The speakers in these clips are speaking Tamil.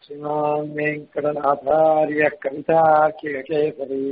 श्रीमान् वेङ्कटनाथार्य कविताख्यकेसरी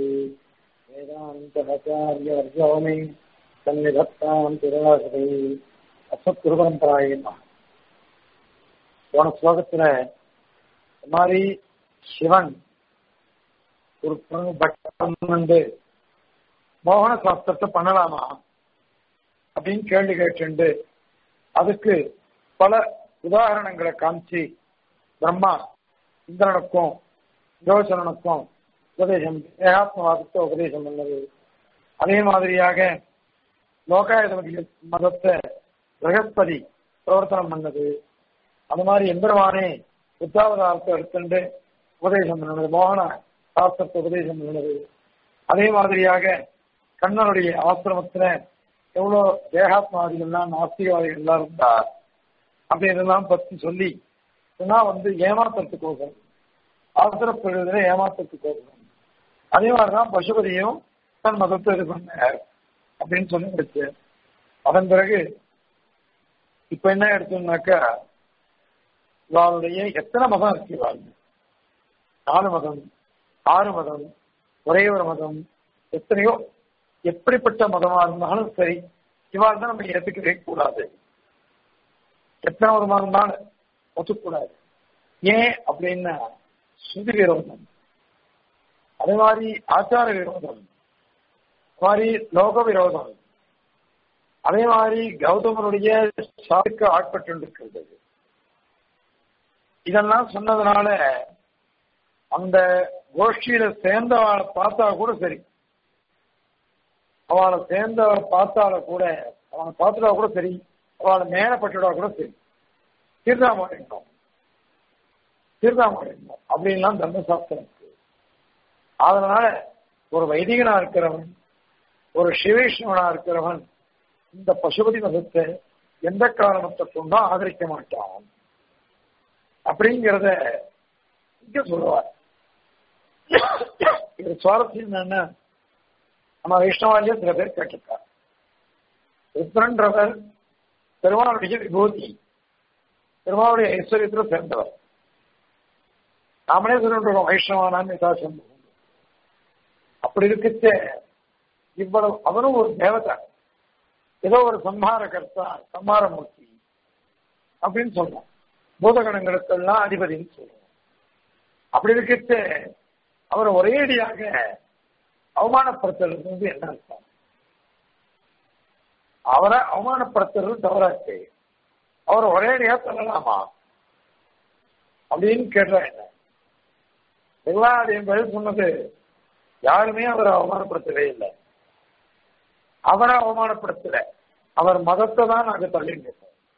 वेदान्तचार्यवर्गोमि सन्निधत्तां திராசரி அசத் குருபரம்பராயமா போன ஸ்லோகத்துல இந்த மாதிரி சிவன் ஒரு பட்டம் வந்து மோகன சாஸ்திரத்தை பண்ணலாமா அப்படின்னு கேள்வி கேட்டு அதுக்கு பல உதாரணங்களை காமிச்சு பிரம்மா இந்திரனுக்கும் யோசனனுக்கும் உபதேசம் ஏகாத்மவாதத்தை உபதேசம் பண்ணது அதே மாதிரியாக லோகாயுதபதி மதத்தை பிரகஸ்பதி பிரவர்த்தனம் பண்ணது அது மாதிரி எம்பெருமானே புத்தாவதாரத்தை எடுத்துட்டு உபதேசம் பண்ணது மோகன சாஸ்திரத்தை உபதேசம் பண்ணது அதே மாதிரியாக கண்ணனுடைய ஆசிரமத்துல எவ்வளவு தேகாத்மாதிகள்லாம் நாஸ்திகவாதிகள்லாம் இருந்தார் அப்படின்றதெல்லாம் பத்தி சொல்லி சொன்னா வந்து ஏமாத்துறதுக்கோசரம் ஆசிரப்படுவதில் ஏமாத்துறதுக்கோசரம் அதே மாதிரிதான் பசுபதியும் தன் மதத்தை இது பண்ணார் அப்படின்னு சொல்லி வச்சு அதன் பிறகு இப்ப என்ன எடுத்தோம்னாக்கா இவாளுடைய எத்தனை மதம் இருக்கு இவாள் நாலு மதம் ஆறு மதம் ஒரே ஒரு மதம் எத்தனையோ எப்படிப்பட்ட மதமா இருந்தாலும் சரி இவாள் தான் நம்ம ஏற்றுக்கவே கூடாது எத்தனை ஒரு மதம் தான் ஒத்துக்கூடாது ஏன் அப்படின்னா சுதி விரோதம் அதே மாதிரி ஆச்சார விரோதம் மாதிரி லோக விரோதம் அதே மாதிரி கௌதமனுடைய சாதிக்கு ஆட்பட்டு இருக்கிறது இதெல்லாம் சொன்னதுனால அந்த கோஷ்டியில சேர்ந்தவளை பார்த்தா கூட சரி அவளை சேர்ந்தவளை பார்த்தால கூட அவனை பார்த்துட்டா கூட சரி அவளை மேலப்பட்டுடா கூட சரி தீர்த்தாமடைந்தோம் தீர்த்தாமடைந்தோம் அப்படின்லாம் தர்மசாஸ்திரம் இருக்கு அதனால ஒரு வைதிகனா இருக்கிறவன் ஒரு சிவேஷ்ணவனா இருக்கிறவன் இந்த பசுபதி மதத்தை எந்த காரணத்தை கொண்டும் ஆதரிக்க மாட்டான் அப்படிங்கிறத இங்க சொல்லுவார் இது சுவாரஸ்யம் என்னன்னா நம்ம வைஷ்ணவாலேயே சில பேர் கேட்டிருக்கார் ருத்ரன்றவர் பெருமாளுடைய விபூதி பெருமாளுடைய ஐஸ்வர்யத்தில் சேர்ந்தவர் நாமளே சொல்லிட்டு வைஷ்ணவானான்னு விசாசம் அப்படி இருக்கச்சே இவ்வளவு அவனும் ஒரு தேவதை ஏதோ ஒரு சம்ஹார கர்த்தா சம்ஹார மூர்த்தி அப்படின்னு சொல்றோம் பூதகணங்களுக்கெல்லாம் அதிபதினு சொல்றோம் அப்படி இருக்கச்சே அவர் ஒரேடியாக அவமானப்படுத்துறது வந்து என்ன அர்த்தம் அவரை அவமானப்படுத்துறது தவறாச்சு அவர் ஒரேடியா சொல்லலாமா அப்படின்னு கேட்டா என்ன எல்லாரையும் பதில் சொன்னது யாருமே அவரை அவமானப்படுத்தவே இல்லை அவரை அவமானப்படுத்தல அவர் மதத்தை தான் நாங்க தள்ளிங்க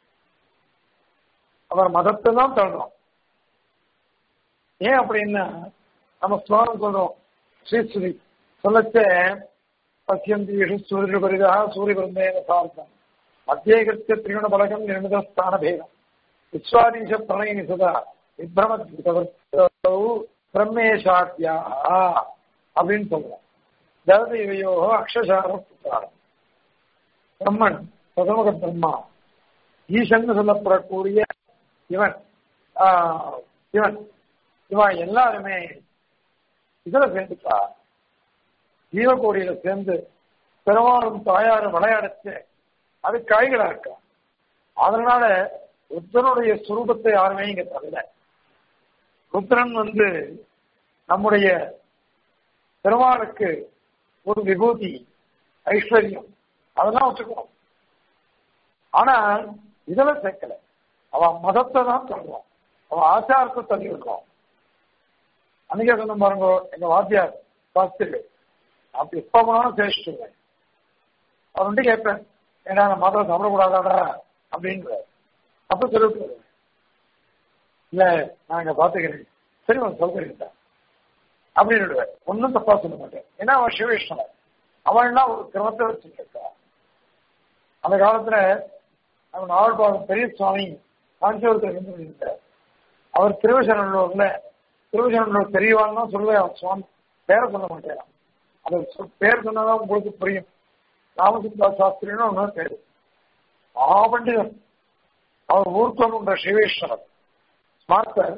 அவர் மதத்தை தான் தள்ளுறோம் ஏன் அப்படின்னா நம்ம ஸ்லோகம் சொல்றோம் ஸ்ரீஸ்வரி சொல்லச்ச பசியந்தி சூரிய பரிதா சூரிய பிரம்மேன சார்த்தம் மத்திய கிருத்திய திரிகுண பலகம் நிர்மித ஸ்தான பேதம் விஸ்வாதீச பிரணயினி சதா விப்ரம பிரம்மேஷாத்தியா அப்படின்னு சொல்றோம் அதாவது இவையோ அக்ஷசார புத்திராரம் பிரம்மன் பிரதமக பிரம்மா ஈசன் சொல்லப்படக்கூடிய இவன் இவன் இவன் எல்லாருமே இதுல சேர்ந்துட்டா ஜீவகோடியில சேர்ந்து பெருமாளும் தாயாரும் விளையாடுச்சு அது காய்களா இருக்கா அதனால ருத்ரனுடைய சுரூபத்தை யாருமே இங்க தரல ருத்ரன் வந்து நம்முடைய பெருமாளுக்கு ஒரு விபூதி ஐஸ்வர்யம் அதெல்லாம் வச்சுக்கணும் ஆனா இதெல்லாம் சேர்க்கல அவன் மதத்தை தான் சொல்றான் அவன் ஆச்சாரத்தை தள்ளி விடுறான் அன்னைக்கே சொன்ன பாருங்க எங்க வாத்தியார் சாஸ்திரி அப்படி எப்ப போனாலும் சேஷ்டுவேன் அவர் வந்து கேட்பேன் ஏன்னா நான் மதம் சாப்பிடக்கூடாதாடா அப்படின்ற அப்ப சொல்லிட்டு இல்ல நான் இங்க பாத்துக்கிறேன் சரி உனக்கு சொல்கிறேன் அப்படின்னு ஒன்னும் தப்பா சொல்ல மாட்டேன் ஏன்னா அவன் சிவவிஷ்ணவன் அவன்லாம் ஒரு கிரமத்தை வச்சுருக்கா அந்த காலத்துல அவன் நாவல்பாகம் பெரிய சுவாமி காஞ்சிபுரத்தில் இருந்து இருந்தார் அவர் திருவசனூர்ல திருவசனூர் பெரியவான் தான் சொல்லுவேன் அவன் சுவாமி பேரை சொல்ல மாட்டேன் அது பேர் சொன்னாதான் உங்களுக்கு புரியும் ராமசுந்தா சாஸ்திரின்னு ஒன்று பேரு மகாபண்டிதன் அவர் ஊர்த்தோன்ற சிவேஸ்வரர் ஸ்மார்த்தர்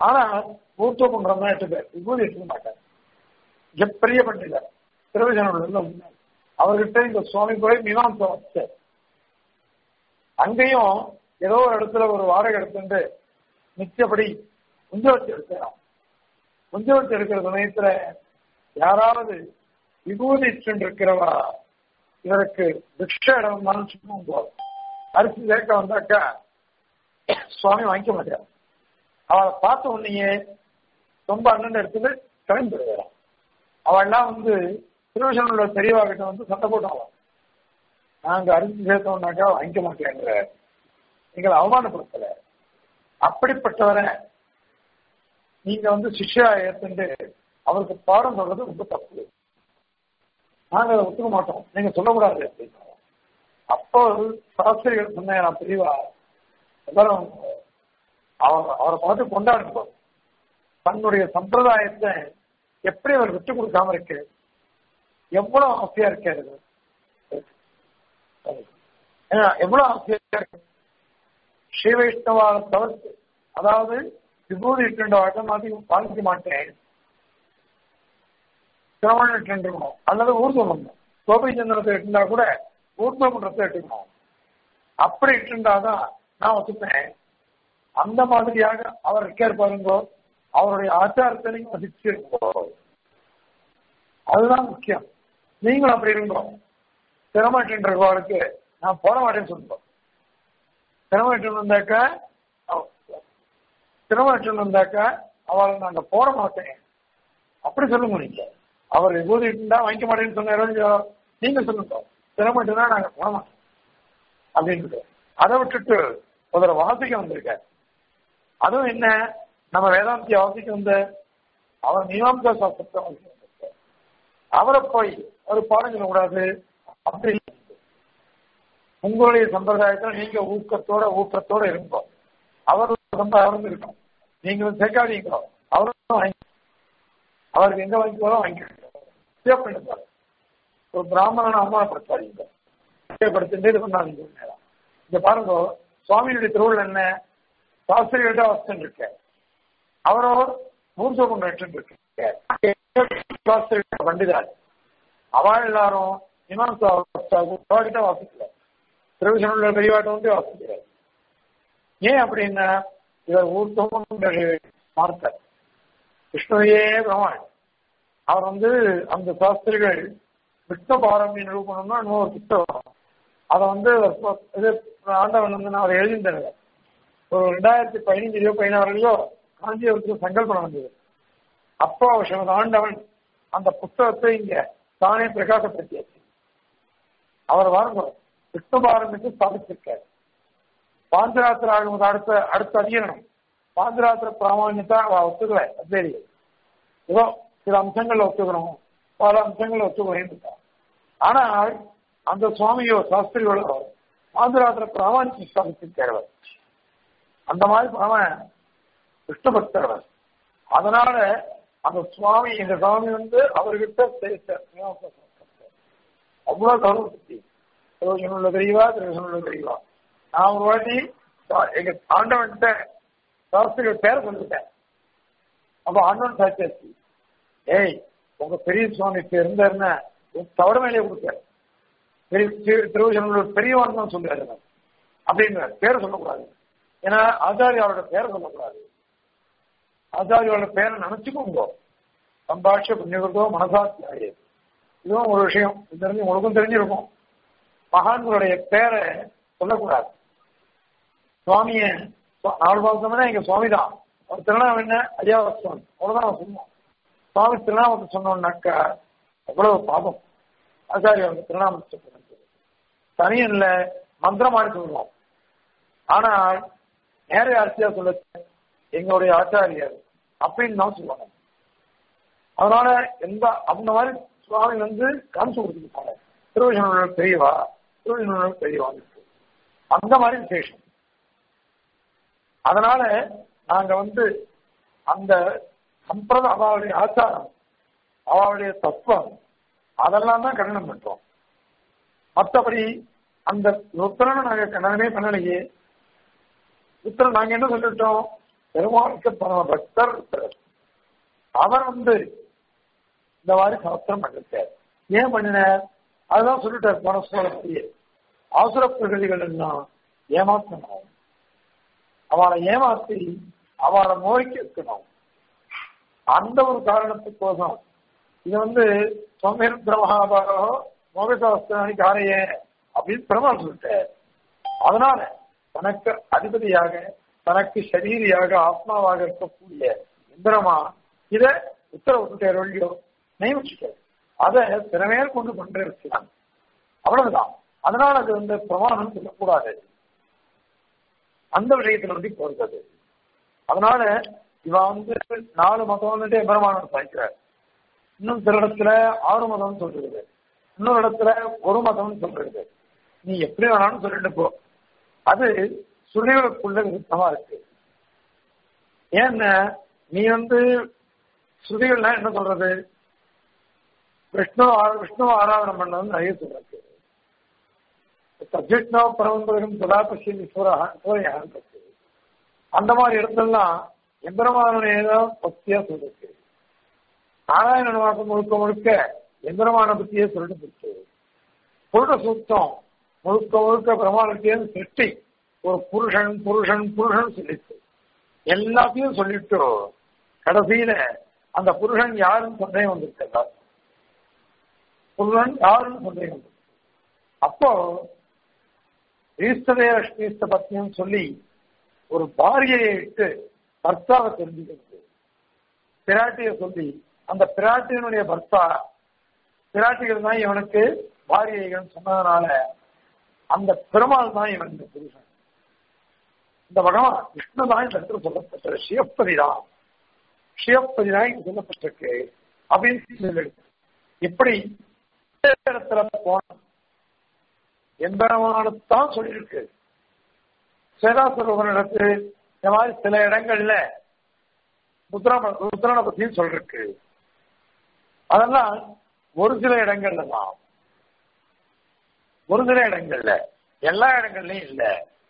ஆனா ஊர்த்தோ பண்றோம்னா எட்டு பேர் விபூதி எடுக்க மாட்டார் இங்க பெரிய பண்டிதர் திருவஜனூர்ல அவர்கிட்ட இந்த சுவாமி போய் மீமாம்சா வச்சார் அங்கேயும் ஏதோ ஒரு இடத்துல ஒரு வாடகை எடுத்துட்டு மிச்சபடி குஞ்சவச்சு எடுக்கிறான் குஞ்சவச்சு எடுக்கிற சமயத்துல யாராவது விபூதி இருக்கிறவா இவருக்கு பிக்ஷ இடம் சும்மா போதும் அரிசி சேர்க்க வந்தாக்கா சுவாமி வாங்கிக்க மாட்டார் அவளை பார்த்த உடனேயே ரொம்ப அண்ணன் எடுத்துட்டு கிளம்பி விடுவாராம் அவள்லாம் வந்து திருவசனோட பெரியவா கிட்ட வந்து சண்டை போட்டாங்க நாங்க அரிசி சேர்த்தோம்னாக்கா வாங்கிக்க மாட்டேங்கிற எங்களை அவமானப்படுத்தல அப்படிப்பட்டவரை நீங்க வந்து சிஷ்யா ஏத்துண்டு அவருக்கு பாடம் சொல்றது ரொம்ப தப்பு நாங்க அதை ஒத்துக்க மாட்டோம் நீங்க சொல்லக்கூடாது அப்படின்னு அப்போ சாஸ்திரிகள் சொன்னேன் நான் பெரியவா எல்லாரும் அவர் அவரை பார்த்து கொண்டாடுவோம் தன்னுடைய சம்பிரதாயத்தை எப்படி அவர் விட்டு கொடுக்காம இருக்கு எவ்வளவு ஆசையா இருக்கிறது எவ்வளவு ஆசையா இருக்கு ஸ்ரீ வைஷ்ணவால தவிர்த்து அதாவது விபூதி இட்டு வாட்டம் மாதிரி பாலிக்க மாட்டேன் சிரவணம் இட்டுருக்கணும் அல்லது ஊர்துவம் கோபை சந்திரத்தை இட்டுண்டா கூட ஊர்துவமன்றத்தை இட்டுக்கணும் அப்படி இட்டுண்டாதான் நான் ஒத்துப்பேன் அந்த மாதிரியாக அவர் இருக்கார் பாருங்கோ அவருடைய ஆச்சாரத்தை நீங்க மதிச்சு இருக்கோ அதுதான் முக்கியம் நீங்களும் அப்படி இருங்கோ திறமாட்டின்றவாளுக்கு நான் போட மாட்டேன்னு சொல்லுவோம் திறமாட்டு வந்தாக்க திறமாட்டு வந்தாக்க அவளை நாங்க போட மாட்டேன் அப்படி சொல்லுங்க நீங்க அவர் விபூதி இருந்தா வாங்கிக்க மாட்டேன்னு சொன்னாரோ நீங்க சொல்லுங்க திறமாட்டுனா நாங்க போட மாட்டோம் அப்படின்ட்டு அதை விட்டுட்டு ஒரு வாசிக்க வந்திருக்காரு அதுவும் என்ன நம்ம வேதாந்திய வாசிக்க வந்த அவர் மீமாம்சா சாஸ்திரத்தை வாசிக்க வந்திருக்கார் அவரை போய் ஒரு பாடம் சொல்லக்கூடாது அப்படி உங்களுடைய சம்பிரதாயத்துல நீங்க ஊக்கத்தோட ஊக்கத்தோட இருப்போம் அவர் சம்பிரதாயம் இருக்கும் நீங்களும் சேர்க்காதீங்க அவரும் வாங்கி அவருக்கு எங்க வாங்கிக்கோ வாங்கிக்கோ பண்ணிப்பாரு ஒரு பிராமணனை அவமானப்படுத்தாதீங்க படுத்துட்டு இது பண்ணாதீங்க நேரம் இங்க பாருங்க சுவாமியுடைய திருவிழா என்ன சாஸ்திரிகிட்ட வசன் இருக்க அவரோ மூர்சோகம் இருக்கு பண்டிதார் அவா எல்லாரும் இமாம்கிட்ட வாசிக்கல திருவிசனுள்ள பெரியவாட்ட வந்து வாசிக்கிறார் ஏன் அப்படின்னா இவர் ஊர்த்தம் பார்த்தார் விஷ்ணுவையே பிரமான் அவர் வந்து அந்த சாஸ்திரிகள் விஷ்ணு பாரம்பரிய நிரூபணம்னா இன்னொரு புத்தகம் அதை வந்து இது ஆண்டவன் வந்து நான் அவர் எழுதியிருந்தார் ஒரு ரெண்டாயிரத்தி பதினஞ்சுலயோ பதினாறுலயோ காஞ்சிபுரத்துக்கு சங்கல்பம் வந்தது அப்போ ஸ்ரீமத் ஆண்டவன் அந்த புத்தகத்தை இங்க தானே பிரகாசப்படுத்தியாச்சு அவர் வாங்க விஷ்ணு பாரம்பரியத்தை ஸ்தாபிச்சிருக்காரு பாஞ்சராத்திர ஆகும் அடுத்த அடுத்த அதிகரணம் பாஞ்சராத்திர பிராமணியத்தை அவ ஒத்துக்கல அத்வேதி ஏதோ சில அம்சங்கள்ல ஒத்துக்கணும் பல அம்சங்கள்ல ஒத்துக்கிறேன் ஆனால் அந்த சுவாமியோ சாஸ்திரிகளோ பாஞ்சராத்திர பிராமணிக்கு ஸ்தாபிச்சிருக்காரு அந்த மாதிரி பரமன் விஷ்ணு பக்தர் அதனால அந்த சுவாமி இந்த சுவாமி வந்து அவர்கிட்ட அவ்வளவு கௌரவ சக்தி திருவசனுள்ள தெரியவா திருவசனுள்ள தெரியவா நான் ஒரு வாட்டி எங்க ஆண்டவன்கிட்ட சாஸ்திரிகள் பேர சொல்லிட்டேன் அப்ப ஆண்டவன் சாட்சியாச்சு ஏய் உங்க பெரிய சுவாமி இருந்தாருன்னா தவறு மேலே கொடுத்தாரு பெரிய திருவசனுள்ள பெரியவான் தான் சொல்லுவாரு அப்படின்னு பேரை சொல்லக்கூடாது ஏன்னா ஆச்சாரியாவோட பேரை சொல்லக்கூடாது ஆச்சாரியோட பேரை நினைச்சுக்கோங்க சம்பாஷ புண்ணியகத்தோ மனசாத்தியாயே இதுவும் ஒரு விஷயம் தெரிஞ்சு உங்களுக்கும் தெரிஞ்சிருக்கும் மகான்களுடைய பேரை சொல்லக்கூடாது சுவாமிய நாலு மாசம்னா எங்க சுவாமி தான் அவர் திருநாமம் என்ன அடியாவஸ்வன் அவ்வளவுதான் சொன்னோம் சுவாமி திருநாமத்தை சொன்னோம்னாக்கா எவ்வளவு பாபம் ஆச்சாரியோட திருநாமத்தை தனியும் இல்ல மந்திரமாடி சொல்லுவோம் ஆனால் நேர ஆட்சியா சொல்ல எங்களுடைய ஆச்சாரியர் அப்படின்னு தான் சொல்லுவாங்க அதனால எந்த அந்த மாதிரி சுவாமி வந்து காமிச்சு கொடுத்துருப்பாங்க திருவண்ணூரோட பெரியவா திருவண்ணூரோட பெரியவா அந்த மாதிரி விசேஷம் அதனால நாங்க வந்து அந்த சம்பிரத அவளுடைய ஆச்சாரம் அவளுடைய தத்துவம் அதெல்லாம் தான் கண்டனம் பண்றோம் மற்றபடி அந்த உத்தரனை நாங்க கண்டனமே பண்ணலையே உத்தரன் நாங்க என்ன சொல்லிட்டோம் பெருமாளுக்கு பரம பக்தர் இருக்கிறார். அவர் வந்து இந்த மாதிரி சாஸ்திரம் பண்ணிருக்கார் ஏன் பண்ணினார் அதுதான் சொல்லிட்டார் போன ஸ்லோகத்திலேயே அவசர பிரகதிகள் எல்லாம் ஏமாற்றணும் அவளை ஏமாத்தி அவளை நோய்க்கு இருக்கணும் அந்த ஒரு காரணத்துக்கோசம் இது வந்து சொமேந்திர மகாபாரோ மோகசாஸ்திராணி காரையே அப்படின்னு பெருமாள் சொல்லிட்டார் அதனால தனக்கு அதிபதியாக தனக்கு சரீரியாக ஆத்மாவாக இருக்கக்கூடிய இந்திரமா இத உத்தரவிட்டார் ஒழியோ நியமிச்சுட்டார் அதை திறமையாக கொண்டு கொண்டு இருக்கலாம் அவ்வளவுதான் அதனால அது வந்து பிரமாணம் சொல்லக்கூடாது அந்த விஷயத்துல வந்து போகிறது அதனால இவ வந்து நாலு மதம் வந்துட்டு பிரமாணம் சாய்க்கிறார் இன்னும் சில இடத்துல ஆறு மதம் சொல்றது இன்னொரு இடத்துல ஒரு மதம் சொல்றது நீ எப்படி வேணாலும் சொல்லிட்டு போ அது சுழிகளுக்குள்ள விருத்தமா இருக்கு ஏன்னா நீ வந்து ஸ்ருதிகள்லாம் என்ன சொல்றது விஷ்ணு விஷ்ணு ஆராதனை பண்ணணும்னு நிறைய சொல்றது சப்ஜெக்ட்னா பரம்பரம் சதாபசி சூரியன் அந்த மாதிரி இடத்துலலாம் எந்திரமானே தான் பத்தியா சொல்லிருக்கு நாராயண வாக்கம் முழுக்க முழுக்க எந்திரமான பத்தியே சொல்லிட்டு இருக்கு புருட சூத்தம் முழுக்க முழுக்க பிரமாணத்தையே சிருஷ்டி ஒரு புருஷன் புருஷன் புருஷன் சொல்லிட்டு எல்லாத்தையும் சொல்லிட்டு கடைசியில அந்த புருஷன் யாருன்னு சந்தேகம் வந்திருக்கா புருஷன் யாருன்னு சந்தேகம் வந்திருக்கு அப்போ ஈஸ்வரே லட்சுமிஸ்த பத்னியும் சொல்லி ஒரு பாரியை இட்டு பர்த்தாவை தெரிஞ்சுக்கிறது பிராட்டிய சொல்லி அந்த பிராட்டியினுடைய பர்த்தா பிராட்டிகள் தான் இவனுக்கு பாரியைகள் சொன்னதுனால அந்த பெருமாள் தான் இவனுக்கு புருஷன் இந்த பகவான் விஷ்ணு தான் இந்த இடத்துல சொல்லப்பட்ட சிவப்பதி தான் சிவப்பதி தான் இங்க சொல்லப்பட்டிருக்கு அப்படின்னு சொல்லி இப்படி இடத்துல போன எம்பெருமானத்தான் சொல்லியிருக்கு சேதாசுரவனிடத்து இந்த மாதிரி சில இடங்கள்ல முத்ராம முத்ரான பத்தியும் சொல்லிருக்கு அதெல்லாம் ஒரு சில இடங்கள்ல தான் ஒரு சில இடங்கள்ல எல்லா இடங்கள்லயும் இல்ல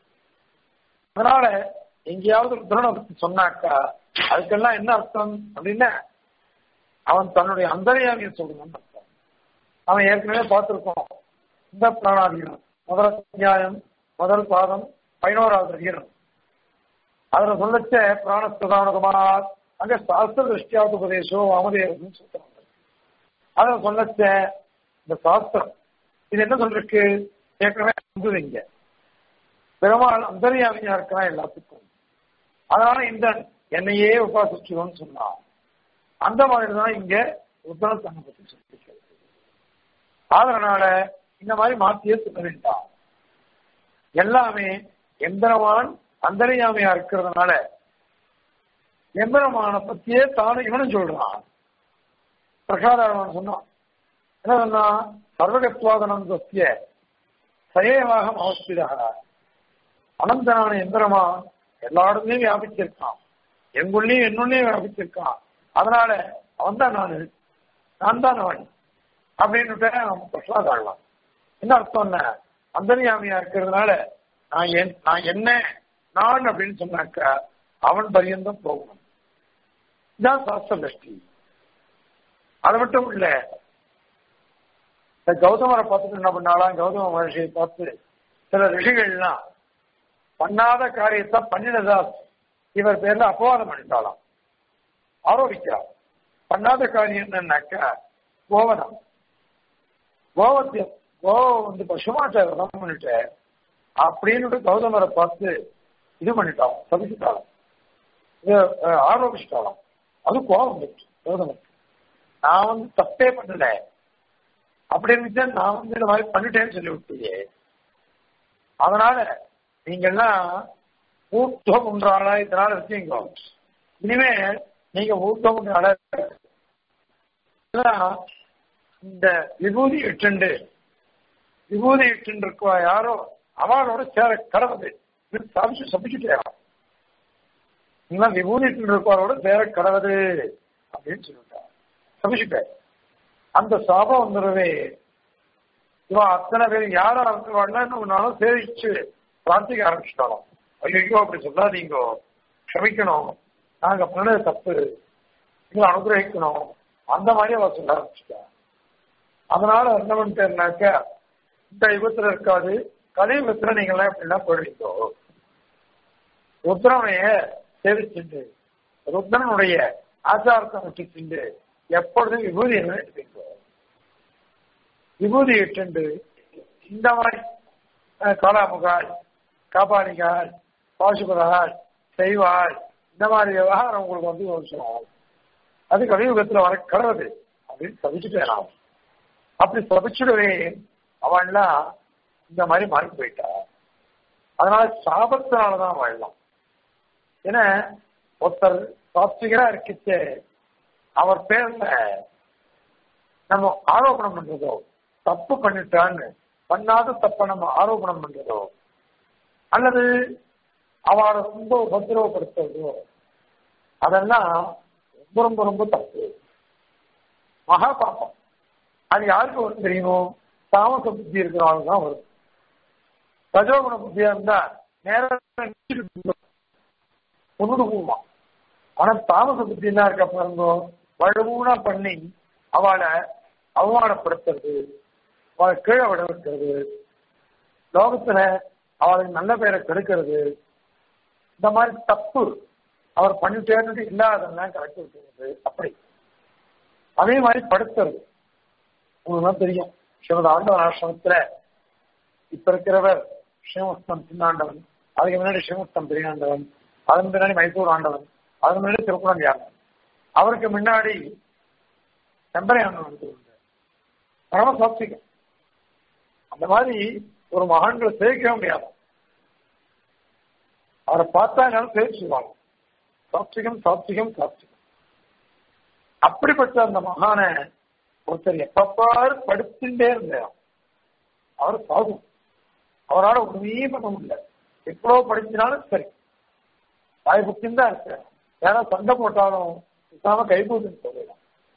அதனால எங்கேயாவது ருத்ரனை பத்தி சொன்னாக்கா அதுக்கெல்லாம் என்ன அர்த்தம் அப்படின்னா அவன் தன்னுடைய அந்தரியாமியை சொல்லணும்னு அர்த்தம் அவன் ஏற்கனவே பார்த்திருக்கோம் இந்த பிராணாதீனம் முதல் அத்தியாயம் முதல் பாதம் பதினோராவது அதிகாரம் அதுல சொல்லச்ச பிராணஸ்தானகுமார் அங்க சாஸ்திர திருஷ்டியாவது உபதேசம் வாமதேவன் சொல்றாங்க அதுல சொல்லச்ச இந்த சாஸ்திரம் இது என்ன சொல்றதுக்கு ஏற்கனவே வந்தது இங்க பெருமாள் அந்தரியாமியா இருக்கிறான் எல்லாத்துக்கும் அதனால இந்த என்னையே உபாசிச்சுவோம்னு சொன்னான் அந்த மாதிரிதான் இங்க உத்தர தன்னை பத்தி சொல்லிருக்கிறது அதனால இந்த மாதிரி மாத்தியே சொல்ல வேண்டாம் எல்லாமே எந்திரவான் அந்தரியாமையா இருக்கிறதுனால எந்திரமான பத்தியே தானே இவனும் சொல்றான் பிரசாதாரவன் சொன்னான் என்ன சொன்னா சர்வகத்வாதனம் சத்திய சயேவாக அவஸ்திதாக அனந்தனான எந்திரமா எல்லா இடத்துலயும் வியாபிச்சிருக்கான் எங்குள்ளேயும் என்னுள்ளேயும் வியாபிச்சிருக்கான் அதனால அவன் தான் நான் நான் தான் அவன் அப்படின்னு நம்ம பிரசாதாடலாம் என்ன அர்த்தம் என்ன அந்தரியாமியா இருக்கிறதுனால நான் என் நான் என்ன நான் அப்படின்னு சொன்னாக்க அவன் பரியந்தம் போகணும் இதான் சாஸ்திர திருஷ்டி அது மட்டும் இல்ல இந்த கௌதமரை பார்த்துட்டு என்ன பண்ணாலாம் கௌதம மகர்ஷியை பார்த்து சில ரிஷிகள்லாம் பண்ணாத காரியத்தை பண்ணினதா இவர் பேர்ல அபவாதம் பண்ணிட்டாலாம் ஆரோபிக்கிறார் பண்ணாத காரியம் என்னன்னாக்கா கோவனம் கோவத்தியம் கோவ வந்து பசுமாட்டை ரதம் பண்ணிட்டு அப்படின்னு கௌதமரை பார்த்து இது பண்ணிட்டாலும் சபிச்சுட்டாலும் இது ஆரோபிச்சிட்டாலும் அது கோபம் வந்துச்சு கௌதமருக்கு நான் வந்து தப்பே பண்ணல அப்படி இருந்துச்சு நான் வந்து இந்த மாதிரி பண்ணிட்டேன்னு சொல்லி விட்டியே அதனால நீங்கெல்லாம் ஊர்த்தம் உண்டாளா இதனால இருக்கீங்க இனிமே நீங்க ஊர்த்தம் உண்டாள இந்த விபூதி இட்டுண்டு விபூதி இட்டுண்டு இருக்கா யாரோ அவளோட சேர கடவுது சாபிச்சு சபிச்சுட்டேன் இன்னும் விபூதி இட்டுண்டு இருக்கவரோட சேர கடவுது அப்படின்னு சொல்லிட்டான் சபிச்சுட்டேன் அந்த சாபம் வந்துடவே இவன் அத்தனை பேர் யாரா இருக்கிறவாள்னா இன்னும் நாளும் சேவிச்சு பிரார்த்திக்க ஆரம்பிச்சிட்டாலும் ஐயோ அப்படி சொல்லாதீங்க க்ஷமிக்கணும் நாங்க பண்ணது தப்பு எங்களை அனுகிரகிக்கணும் அந்த மாதிரி அவ சொல்ல ஆரம்பிச்சுட்டா அதனால என்ன பண்ணிட்டேன்னாக்க இந்த யுகத்துல இருக்காது கலியுகத்துல நீங்களாம் எப்படிலாம் போயிடுவீங்கோ ருத்ரனைய சேவிச்சுண்டு ருத்ரனுடைய ஆச்சாரத்தை முட்டிச்சுண்டு எப்பொழுதும் விபூதி என்ன எடுப்பீங்கோ விபூதி இட்டுண்டு இந்த மாதிரி அஹ், காலாமுகால் காபாலிகால் பாசுபதால் செய்வாள் இந்த மாதிரி விவகாரம் உங்களுக்கு வந்து யோசிச்சோம் அது கலியுகத்துல வர கடவுது அப்படின்னு சபிச்சுட்டேன் நான் அப்படி சபிச்சுடவே அவன்லாம் இந்த மாதிரி மாறி போயிட்டா அதனால சாபத்தினாலதான் வாழலாம் ஏன்னா ஒருத்தர் சாத்விகரா இருக்கிச்சு அவர் பேர்ல நம்ம ஆரோபணம் பண்றதோ தப்பு பண்ணிட்டான்னு பண்ணாத தப்ப நம்ம ஆரோபணம் பண்றதோ அல்லது அவரை ரொம்ப உபதிரவப்படுத்துறதோ அதெல்லாம் ரொம்ப ரொம்ப ரொம்ப தப்பு மகா பாப்பம் அது யாருக்கு வரும் தெரியுமோ தாமச புத்தி இருக்கிறவங்க தான் வரும் ரஜோகுண புத்தியா இருந்தா நேரம் கொண்டு போமா ஆனா தாமச புத்தி என்ன இருக்க பாருங்க வழுவூனா பண்ணி அவளை அவமானப்படுத்துறது அவளை கீழே விட வைக்கிறது லோகத்துல அவளுக்கு நல்ல பேரை கெடுக்கிறது இந்த மாதிரி தப்பு அவர் பண்ணிட்டேன்னு இல்லாதெல்லாம் கலக்கி விட்டுறது அப்படி அதே மாதிரி படுத்துறது உங்களுக்கு தெரியும் சிவத ஆண்டவன் ஆசிரமத்துல இப்ப இருக்கிறவர் ஸ்ரீமுஸ்தம் சின்னாண்டவன் அதுக்கு முன்னாடி ஸ்ரீமுஸ்தம் பெரியாண்டவன் அதன் பின்னாடி மைசூர் ஆண்டவன் அதன் முன்னாடி திருக்குளம் யாண்டவன் அவருக்கு முன்னாடி செம்பரையாண்டவன் இருந்தார் பரம சாத்விகம் அந்த மாதிரி ஒரு மகான்களை சேர்க்கவே முடியாது அவரை பார்த்தா என்னாலும் சேர்ச்சுவாங்க சாத்விகம் சாத்விகம் சாத்விகம் அப்படிப்பட்ட அந்த மகான ஒருத்தர் எப்பப்பாரு படுத்துட்டே இருந்தார் அவர் சாது அவரால் ஒண்ணுமே பண்ண முடியல எவ்வளவு படிச்சினாலும் சரி வாய் புக்கின்னு தான் இருக்கு யாரா சண்டை போட்டாலும் இல்லாம கைபூதுன்னு சொல்லலாம்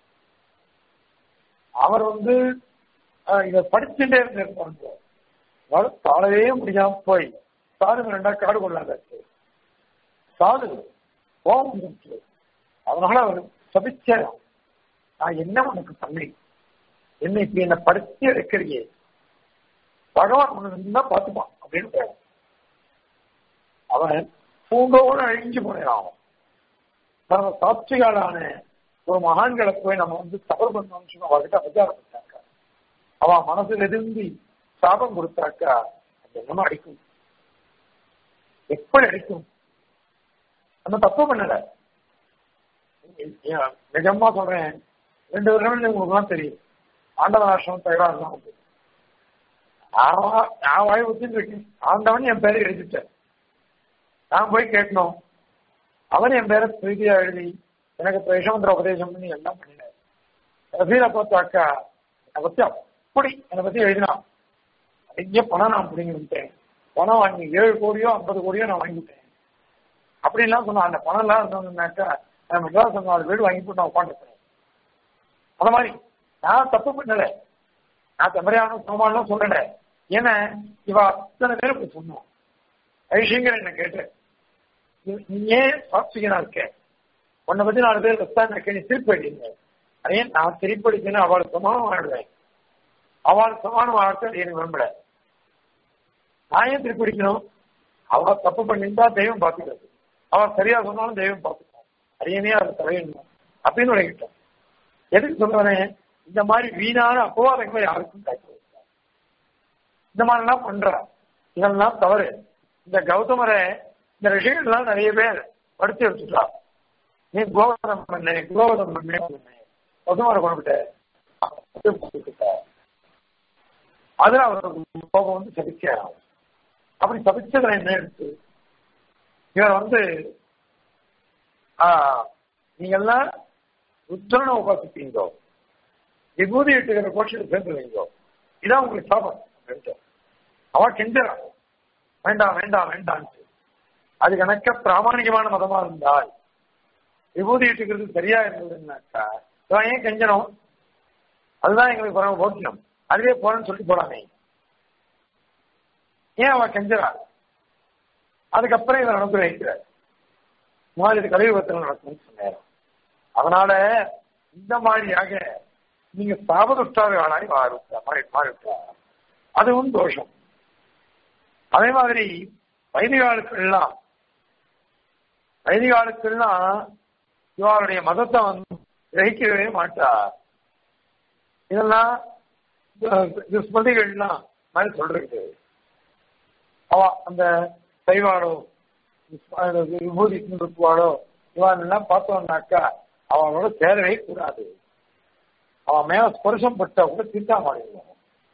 அவர் வந்து அஹ், இத படிச்சுட்டே இருந்திருப்பாங்க அவரால் தாழவே முடியாம போய் சாதுங்க ரெண்டா காடு கொள்ளாதாச்சு சாது கோபம் வந்துருச்சு அதனால அவர் சபிச்சார் நான் என்ன உனக்கு பண்ணேன் என்ன இப்படி என்ன படுத்தி எடுக்கிறியே பகவான் உனக்கு தான் பார்த்துப்பான் அப்படின்னு அவன் பூண்டோடு அழிஞ்சு போனான் அவன் நம்ம சாட்சிகளான ஒரு மகான்களை போய் நம்ம வந்து தவறு பண்ணோம்னு சொல்லி அவர்கிட்ட அபச்சாரப்பட்டாங்க அவன் மனசுல இருந்து சாபம் கொடுத்தாக்கா அது என்னமா அடிக்கும் எப்படி அடிக்கும் நம்ம தப்பு பண்ணல ஏன், நிஜமா சொல்றேன் ரெண்டு வருடம் உங்களுக்கு தெரியும் ஆண்டவன் ஆசிரமம் தயாரா தான் உண்டு நான் நான் வாய் ஊத்தின்னு இருக்கேன் ஆண்டவன் என் பேரை எழுதிட்டேன் நான் போய் கேட்கணும் அவன் என் பேரை பிரீதியா எழுதி எனக்கு பிரேஷமந்திர உபதேசம் பண்ணி எல்லாம் பண்ணினார் ரசீல பார்த்தாக்கா என்னை பத்தி அப்படி என்னை பத்தி எழுதினான் நிறைய பணம் நான் பிடிங்கிட்டேன் பணம் வாங்கி ஏழு கோடியோ ஐம்பது கோடியோ நான் வாங்கிட்டேன் அப்படின்லாம் சொன்னான் அந்த பணம் எல்லாம் இருந்தோம்னாக்கா நான் மெட்ராஸ் நாலு வீடு வாங்கி போட்டு நான் உட்காந்துருப்பேன் அந்த மாதிரி நான் தப்பு பண்ணல நான் தமரையான சோமானலாம் சொல்லல ஏன்னா இவ அத்தனை பேர் இப்படி சொன்னோம் ஐஷிங்கர் என்ன கேட்டேன் நீ- நீ ஏன் சாட்சிகனா இருக்க உன்னை பத்தி நாலு பேர் வச்சா நீ திருப்பி அடிங்க அதே நான் திருப்பி அடிக்கணும் அவளுக்கு சமானம் ஆடுவேன் அவளுக்கு சமானம் ஆடுறது எனக்கு விரும்பல நான் ஏன் திருப்பி அடிக்கணும் அவ தப்பு பண்ணியிருந்தா தெய்வம் பார்த்துக்கிறது அவ சரியா சொன்னாலும் தெய்வம் பார்த்துக்கணும் அரியனே அது தலையணும் அப்படின்னு உலகிட்டோம் எதுக்கு சொல்றேன் இந்த மாதிரி வீணான அபவாதங்களை யாருக்கும் காய்ச்சி இந்த மாதிரிலாம் பண்றா இதெல்லாம் தவறு இந்த கௌதமரை இந்த ரிஷிகள்லாம் நிறைய பேர் படுத்து எடுத்துட்டா நீ கோவதம் பண்ணு கோவதம் பண்ணு கௌதமரை கொண்டுட்ட அதுல அவருக்கு கோபம் வந்து சபிச்சாராம் அப்படி சபிச்சதுல என்ன எடுத்து இவர் வந்து ஆஹ், நீங்கெல்லாம் ருத்ரனை உபாசிப்பீங்கோ விபூதி எட்டுகிற கோஷத்தை சேர்ந்து வைங்கோ இதான் உங்களுக்கு சாபம் அப்படின்ட்டு. அவ கெஞ்சறான் வேண்டாம் வேண்டாம் வேண்டாம் அது கணக்க பிராமணிகமான மதமா இருந்தால் விபூதி இட்டுக்கிறது சரியா இருந்ததுன்னாக்கா இவன் ஏன் கெஞ்சணும் அதுதான் எங்களுக்கு பரவ போக்கியம் அதுவே போறேன்னு சொல்லி போறானே ஏன் அவன் கெஞ்சறா அதுக்கப்புறம் இவன் அனுகிரகிக்கிறார் இந்த மாதிரி இது கலியுகத்தில் நடக்கும்னு சொன்னார் அதனால இந்த மாதிரியாக நீங்க சாபதுஷ்டார்களாய் மாறிவிட்டா மாறி மாறிவிட்டா அதுவும் தோஷம் அதே மாதிரி வைதிகாலுக்கெல்லாம் வைதிகாலுக்கெல்லாம் இவருடைய மதத்தை வந்து கிரகிக்கவே மாட்டார் இதெல்லாம் இது ஸ்மிருதிகள்லாம் மாதிரி சொல்றது அவ அந்த சைவாடோ விபூதி இருப்பாளோ இவன் பார்த்தோம்னாக்கா அவனோட சேரவே கூடாது அவன் மேல ஸ்பர்சம் பட்டா கூட தீர்த்தா மாறிடுவான்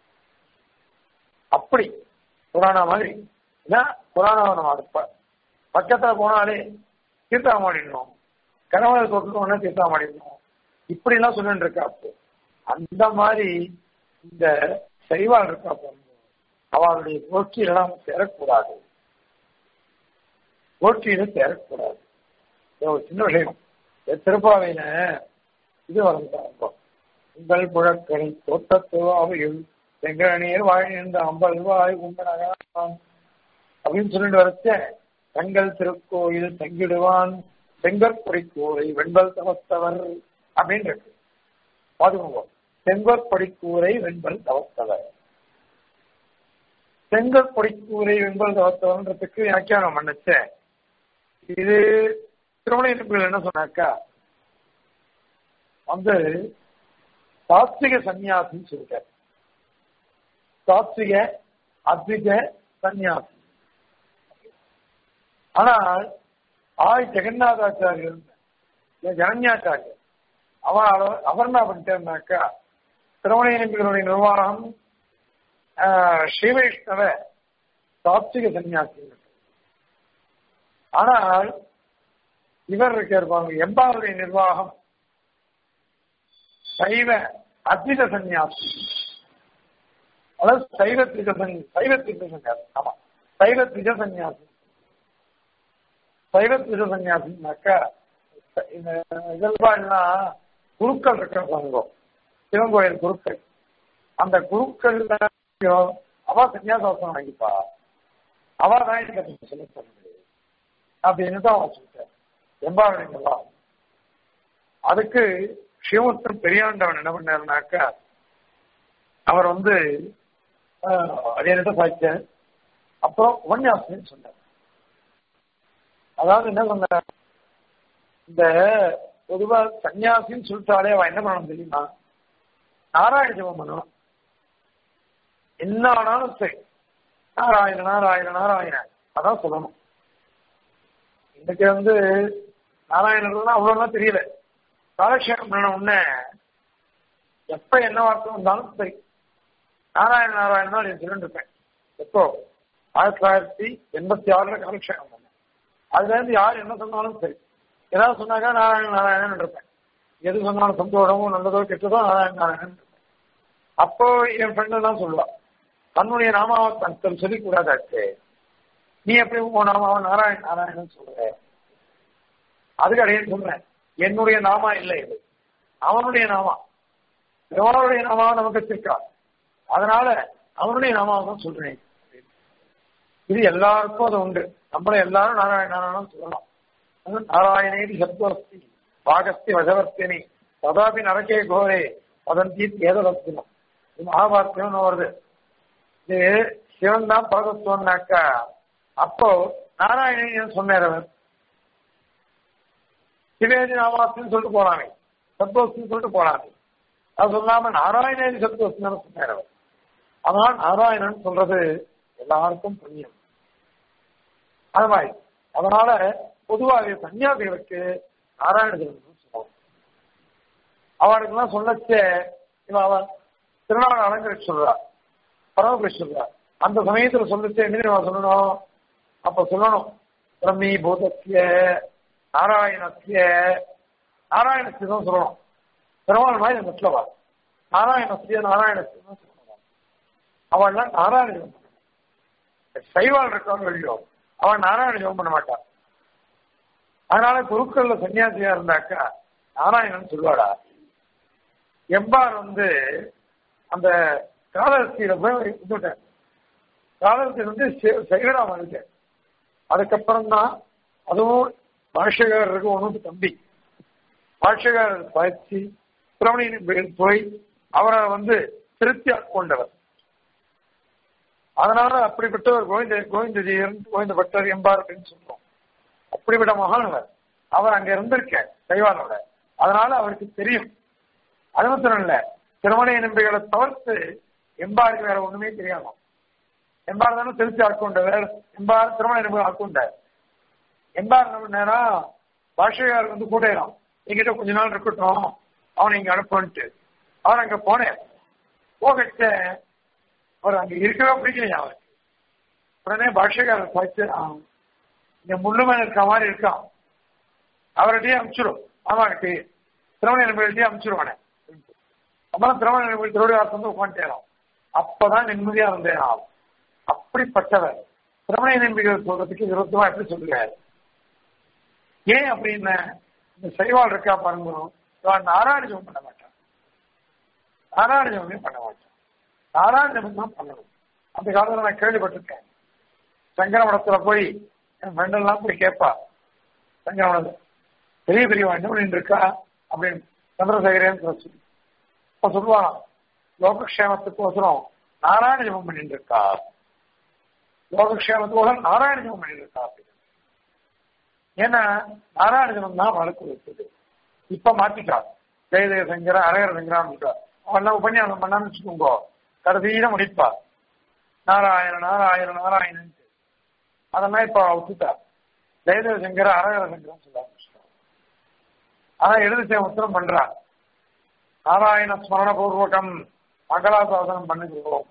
அப்படி புராணா மாதிரி புராணம் நம்ம அடுப்ப பக்கத்துல போனாலே தீர்த்தா மாடிடணும் கணவனை தொட்டு உடனே தீர்த்தா மாடிடணும் இப்படி எல்லாம் சொல்லிட்டு இருக்கா அப்போ அந்த மாதிரி இந்த சைவாள் இருக்கா அவளுடைய போற்றியெல்லாம் சேரக்கூடாது போற்றியில சேரக்கூடாது ஒரு சின்ன விஷயம் திருப்பாவையில இது வளர்ந்தாங்க உங்கள் புழக்கரை தோட்டத்துவாவையில் செங்கநீர் வாழ்ந்த அம்பல் வாய் உண்டனகான் அப்படின்னு சொல்லிட்டு வரச்ச தங்கள் திருக்கோயில் தங்கிடுவான் செங்கற்பொடி கூரை வெண்பல் தவத்தவர் அப்படின்னு இருக்கு பாதுகாங்க செங்கற்பொடி கூரை வெண்பல் தவத்தவர் செங்கற்பொடி கூரை வெண்பல் தவத்தவர்ன்றதுக்கு வியாக்கியானம் பண்ணச்சேன் இது திருமண இணைப்புகள் என்ன சொன்னாக்கா வந்து சாத்விக சன்னியாசின்னு சொல்லிட்டார் சாத்விக அத்விக சன்னியாசி ஆனால் ஆய் ஜெகநாதாச்சாரியர் ஜனன்யாச்சாரியர் அவர் அவர் என்ன பண்ணிட்டாருனாக்கா திருமண இணைப்புகளுடைய நிர்வாகம் ஸ்ரீவைஷ்ணவ சாத்விக சன்னியாசி ஆனால் இவர் இருப்பாங்க எம்பாவுடைய நிர்வாகம் சைவ அத்வித சன்னியாசி அதாவது சைவ திஜ சைவ திஜ சன்னியாசி ஆமா சைவ திஜ சன்னியாசி சைவ திஜ சன்னியாசினாக்கா இந்த இதெல்லாம் குருக்கள் இருக்கிற சங்கம் சிவங்கோயில் குருக்கள் அந்த குருக்கள் அவ சன்னியாசாசனம் வாங்கிப்பா அவ தான் எனக்கு சொல்லி சொன்னது அப்படின்னு தான் அவன் சொல்லிட்டார் எம்பாவளிங்களா அதுக்கு சிவமுத்தன் பெரியாண்டவன் என்ன பண்ணாருனாக்கா அவர் வந்து அதே சாய்ச்சார் அப்புறம் உபன்யாசம் சொன்னார் அதாவது என்ன சொன்னார் இந்த பொதுவா சன்னியாசின்னு சொல்லிட்டாலே அவன் என்ன பண்ணணும் தெரியுமா நாராயண ஜபம் பண்ணணும் என்ன ஆனாலும் சரி நாராயண நாராயண நாராயண அதான் சொல்லணும் இன்னைக்கு வந்து நாராயணர்கள்லாம் அவ்வளோலாம் தெரியல காலக்ஷேபம் பண்ண உடனே எப்ப என்ன வார்த்தை வந்தாலும் சரி நாராயண நாராயணன் தான் நான் சொல்லிட்டு இருப்பேன் எப்போ ஆயிரத்தி தொள்ளாயிரத்தி எண்பத்தி ஆறுல காலக்ஷேபம் பண்ணேன் அதுல இருந்து யார் என்ன சொன்னாலும் சரி ஏதாவது சொன்னாக்கா நாராயண நாராயணன் இருப்பேன் எது சொன்னாலும் சந்தோஷமோ நல்லதோ கெட்டதோ நாராயண நாராயணன் இருப்பேன் அப்போ என் ஃப்ரெண்டு தான் சொல்லுவா தன்னுடைய நாமாவை தன் சொல்லிக்கூடாதாச்சு நீ எப்படி உன் நாமாவை நாராயண நாராயணன் சொல்ற அதுக்கு அடையன்னு சொல்றேன் என்னுடைய நாமா இல்லை இது அவனுடைய நாமா எவனுடைய நாமாவை நமக்கு வச்சிருக்கா அதனால அவனுடைய நாமாவை தான் சொல்றேன் இது எல்லாருக்கும் அது உண்டு நம்மள எல்லாரும் நாராயண நாராயணன் சொல்லலாம் நாராயணேதி சத்வஸ்தி பாகஸ்தி வசவர்த்தினி ததாபி நரக்கே கோரே வதந்தி ஏதவர்த்தினம் இது மகாபாரத்தியம் வருது இது சிவன் தான் பரதத்துவம்னாக்கா அப்போ நாராயணன் சொன்னார் அவர் சிவேதி நாமாஸ்தின்னு சொல்லிட்டு போலாமே சத்தோஸ்தின்னு சொல்லிட்டு போலாமே அது சொல்லாம நாராயணேதி சத்தோஸ்தின்னு சொன்னார் அவர் அதனால் நாராயணன் சொல்றது எல்லாருக்கும் புண்ணியம் அது மாதிரி அதனால பொதுவாக சன்னியாசிகளுக்கு நாராயணன் சொல்லுவோம் அவனுக்கெல்லாம் சொல்லச்சே இவன் அவன் திருநாள் அலங்கரிச்சு சொல்றா பரமபுரி சொல்றா அந்த சமயத்துல சொல்லச்சே என்ன சொல்லணும் அப்ப சொல்லணும் பிரம்மி பூதத்திய நாராயணத்திய நாராயணத்திய தான் சொல்லணும் பெருமாள் மாதிரி அந்த வா நாராயணத்திய நாராயணத்திய தான் சொல்லணும் அவன் நாராயண ஜபம் சைவாள் இருக்கான்னு வெளியோ அவன் நாராயண ஜபம் பண்ண மாட்டான் அதனால குருக்கள்ல சன்னியாசியா இருந்தாக்கா நாராயணன் சொல்லுவாடா எம்பார் வந்து அந்த காலரசியில போய் விட்டுட்டேன் காலரசி வந்து சைகடா வந்துட்டேன் அதுக்கப்புறம் தான் அதுவும் பாஷ்யக்காரருக்கு ஒன்று தம்பி பாஷ்யக்காரர் பயிற்சி பிரமணியின் போய் அவரை வந்து திருப்தி ஆட்கொண்டவர் அதனால அப்படிப்பட்டவர் கோவிந்த கோவிந்தஜீயர் கோவிந்த பட்டர் எம்பார் அப்படின்னு சொல்றோம் அப்படிப்பட்ட மகானவர் அவர் அங்க இருந்திருக்க கைவானோட அதனால அவருக்கு தெரியும் அது மாத்திரம் இல்ல திருமண நம்பிகளை தவிர்த்து எம்பாருக்கு வேற ஒண்ணுமே தெரியாம எம்பார் தானே திருச்சி ஆட்கொண்டவர் எம்பார் திருமண நம்பிக்கை ஆட்கொண்டார் எம்பார் என்ன நேரம் பாஷையார் வந்து கூட்டையிறான் என்கிட்ட கொஞ்ச நாள் இருக்கட்டும் அவனை இங்க அனுப்புன்ட்டு அவர் அங்க போனேன் போகட்ட அவர் அங்க இருக்கவே பிடிக்கலையா அவர் உடனே பாஷைக்காரர் பார்த்து இங்க முள்ளுமன் இருக்க மாதிரி இருக்கான் அவர்கிட்டயே அனுப்பிச்சிடும் ஆமாக்கிட்டே திருமண நம்பிக்கையே அனுப்பிச்சிருவானே அப்புறம் திருமண நம்பிக்கை திருவிழா வந்து உட்காந்துட்டேன் அப்பதான் நிம்மதியா இருந்தேன் அப்படிப்பட்டவர் திருமண நம்பிக்கைகள் சொல்றதுக்கு விருத்தமா எப்படி சொல்லுவார் ஏன் அப்படின்னா இந்த சைவால் இருக்கா பாருங்க நாராயணஜம் பண்ண மாட்டான் நாராயணஜமே பண்ண மாட்டான் நாராயணஜம் தான் பண்ணணும் அந்த காலத்துல நான் கேள்விப்பட்டிருக்கேன் சங்கரமடத்துல போய் என் ஃப்ரெண்டெல்லாம் போய் கேட்பா சங்கரமடத்துல பெரிய பெரிய என்ன பண்ணிட்டு இருக்கா அப்படின்னு சந்திரசேகரன் சொல்லி இப்ப சொல்லுவான் லோகக்ஷேமத்துக்கோசரம் நாராயண ஜபம் பண்ணிட்டு இருக்கா லோகக்ஷேமத்துக்கோசரம் நாராயண ஜபம் பண்ணிட்டு இருக்கா அப்படின்னு ஏன்னா நாராயண ஜபம் தான் வழக்கு வைத்தது இப்ப மாத்திட்டா ஜெயதேவ சங்கர அரகர சங்கரான் அவெல்லாம் உபன்யாசம் பண்ணான்னு வச்சுக்கோங்க கடைசியில முடிப்பா நாராயண நாராயண நாராயணன் அதெல்லாம் இப்ப விட்டுட்டா ஜெயதேவ சங்கர அரகர சங்கரம் சொல்ல ஆரம்பிச்சிட்டா ஆனா எழுதி உத்தரம் பண்றா நாராயண ஸ்மரண பூர்வகம் மங்களாசாசனம் பண்ணுகிறோம்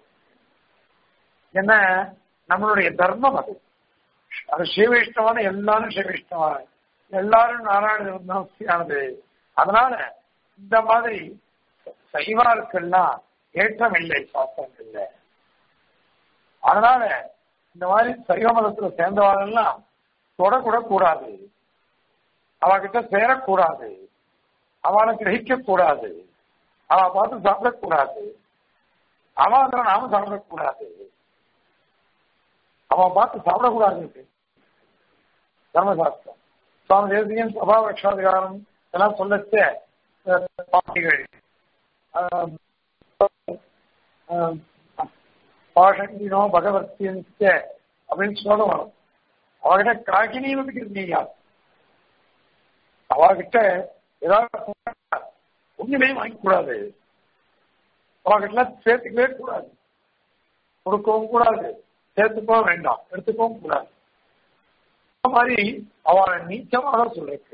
என்ன நம்மளுடைய தர்மம் அது அது சிவவிஷ்ணவான எல்லாரும் சிவவிஷ்ணவான எல்லாரும் நாராயண ஆனது அதனால இந்த மாதிரி சைவாருக்கெல்லாம் ஏற்றம் இல்லை சாஸ்திரங்கள்ல அதனால இந்த மாதிரி சைவ மதத்துல சேர்ந்தவாளெல்லாம் தொடக்கூட கூடாது அவகிட்ட சேரக்கூடாது அவளை கிரகிக்க கூடாது அவ பார்த்து சாப்பிடக்கூடாது அவன் நாம சாப்பிடக்கூடாது அவன் பார்த்து சாப்பிடக்கூடாது தர்மசாஸ்திரம் சுவாமி தேசியன் சபா ரக்ஷாதிகாரம் எல்லாம் சொல்லச்ச பாட்டிகள் பாஷங்கினோ பகவத்தியன்ஸ்ட அப்படின்னு சொல்ல வரும் அவகிட்ட காக்கினியும் இருந்தீங்க அவகிட்ட ஏதாவது ஒண்ணுமே வாங்கிக்கூடாது அவகிட்ட சேர்த்துக்கவே கூடாது கொடுக்கவும் கூடாது சேர்த்துக்கவும் வேண்டாம் எடுத்துக்கவும் கூடாது அந்த மாதிரி அவளை நீச்சமாக சொல்லிருக்கு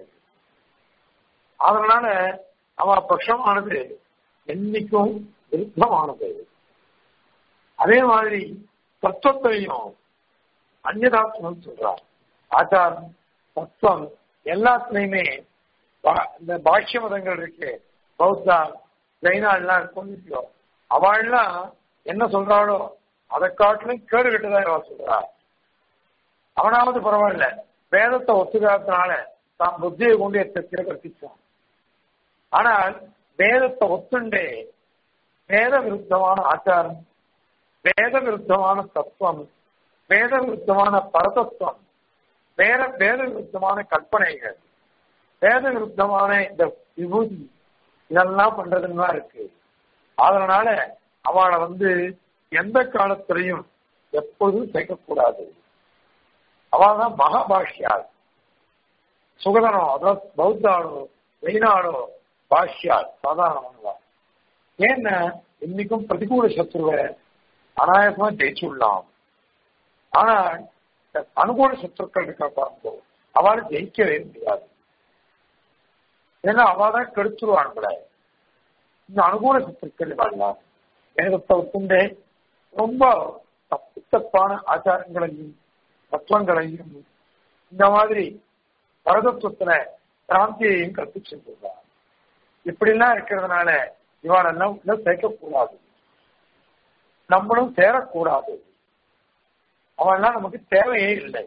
அதனால அவ பட்சமானது என்னைக்கும் விருத்தமானது அதே மாதிரி தத்துவத்தையும் அந்நதாத்மம் சொல்றார் ஆச்சாரம் தத்துவம் எல்லாத்துலயுமே இந்த பாஷ்ய மதங்கள் இருக்கு பௌத்தா ஜெயினா எல்லாம் இருக்கும் அவள்லாம் என்ன சொல்றாளோ அதை காட்டிலும் கேடு கட்டுதான் இவ சொல்றா அவனாவது பரவாயில்ல வேதத்தை ஒத்துக்காதனால தான் புத்தியை கொண்டு எத்தனை கற்பிச்சான் ஆனால் வேதத்தை ஒத்துண்டே வேத விருத்தமான ஆச்சாரம் வேத விருத்தமான தத்துவம் வேத விருத்தமான பரதத்துவம் வேற வேத விருத்தமான கற்பனைகள் வேத விருத்தமான இந்த விபூதி இதெல்லாம் பண்றதுன்னு இருக்கு அதனால அவளை வந்து எந்த காலத்திலையும் எப்போதும் சேர்க்கக்கூடாது அவள் தான் மகாபாஷ்யாள் சுகதனோ அதாவது பௌத்தாளோ வெயினாளோ பாஷ்யாள் சாதாரணமானவா ஏன்னா இன்னைக்கும் பிரதிகூல சத்ருவை அனாயசமா ஜெயிச்சுடலாம் ஆனால் அனுகூல சத்துருக்கள் இருக்கா பாருங்க அவளை ஜெயிக்கவே முடியாது ஏன்னா அவ தான் கெடுத்துருவான் கூட இந்த அனுகூல சத்துருக்கள் வரலாம் வேதத்தை ஒத்துண்டே ரொம்ப தப்பு தப்பான ஆச்சாரங்களையும் தத்துவங்களையும் இந்த மாதிரி பரதத்துவத்துல பிராந்தியையும் கற்பிச்சிருந்தார் இப்படிலாம் இருக்கிறதுனால இவாளெல்லாம் உள்ள சேர்க்கக்கூடாது நம்மளும் சேரக்கூடாது அவெல்லாம் நமக்கு தேவையே இல்லை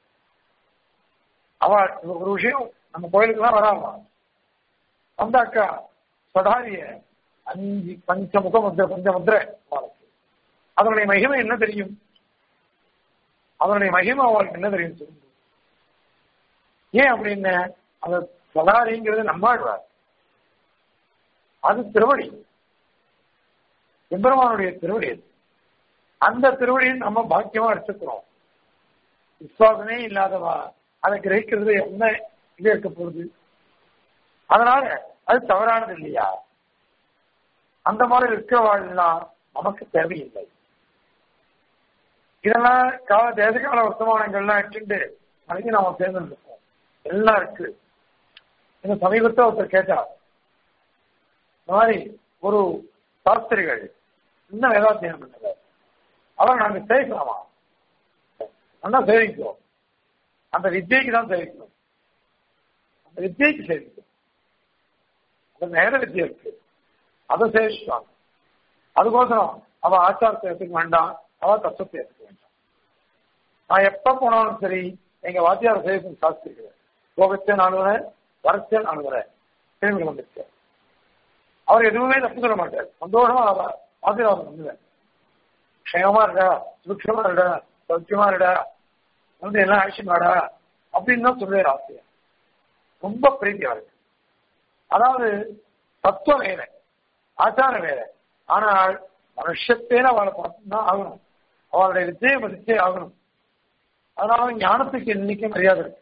அவ ஒரு விஷயம் நம்ம கோயிலுக்கு தான் வராமா வந்தாக்கா சடாரிய அஞ்சு பஞ்ச முக முத்திரை பஞ்ச முத்திரை அவளுக்கு அதனுடைய மகிமை என்ன தெரியும் அதனுடைய மகிமை அவளுக்கு என்ன தெரியும் சொல்லுங்க ஏன் அப்படின்னு அந்த சதாரிங்கிறது நம்மாழ்வார் அது திருவடி எம்பெருமானுடைய திருவடி அது அந்த திருவடியை நம்ம பாக்கியமா எடுத்துக்கிறோம் விசுவாசமே இல்லாதவா அதை கிரகிக்கிறது என்ன இது இருக்க போகுது அதனால அது தவறானது இல்லையா அந்த மாதிரி இருக்கிறவாள்லாம் நமக்கு தேவையில்லை இதெல்லாம் கால தேசகால வர்த்தமானங்கள்லாம் எடுத்துட்டு மனைவி நாம சேர்ந்து இருக்கோம் எல்லாம் இருக்கு இந்த சமீபத்தில் ஒருத்தர் கேட்டார் இந்த மாதிரி ஒரு சாஸ்திரிகள் இன்னும் வேதாத்தியம் பண்ணுங்க அவர் நாங்க சேவிக்கலாமா நல்லா சேவிக்கிறோம் அந்த வித்தியைக்கு தான் சேவிக்கணும் அந்த வித்தியைக்கு சேவிக்கணும் அந்த வேத வித்தியை இருக்கு அதை சேவிச்சுட்டாங்க அதுக்கோசரம் அவ ஆச்சாரத்தை எடுத்துக்க வேண்டாம் அவ தத்துவத்தை எடுத்துக்க வேண்டாம் நான் எப்ப போனாலும் சரி எங்க வாத்தியார சேவிக்கும் சாஸ்திரிக்கிறேன் போகச்சே நானுவரேன் வரச்சே நானுவரேன் திரும்பி வந்துச்சு அவர் எதுவுமே தப்பு சொல்ல மாட்டார் சந்தோஷமா ஆசீர்வாதம் பண்ணுவேன் க்ஷேமமா இருக்கா சுபிக்ஷமா இருக்கா சௌக்கியமா இருக்கா வந்து எல்லாம் ஆக்ஷனாடா அப்படின்னு தான் சொல்லுவார் ஆசிரியர் ரொம்ப பிரீத்தியா இருக்கு அதாவது தத்துவம் வேற ஆச்சாரம் வேற ஆனால் மனுஷத்தேன அவளை பார்த்துதான் ஆகணும் அவளுடைய வித்தியை மதிச்சே ஆகணும் அதனால ஞானத்துக்கு இன்னைக்கு மரியாதை இருக்கு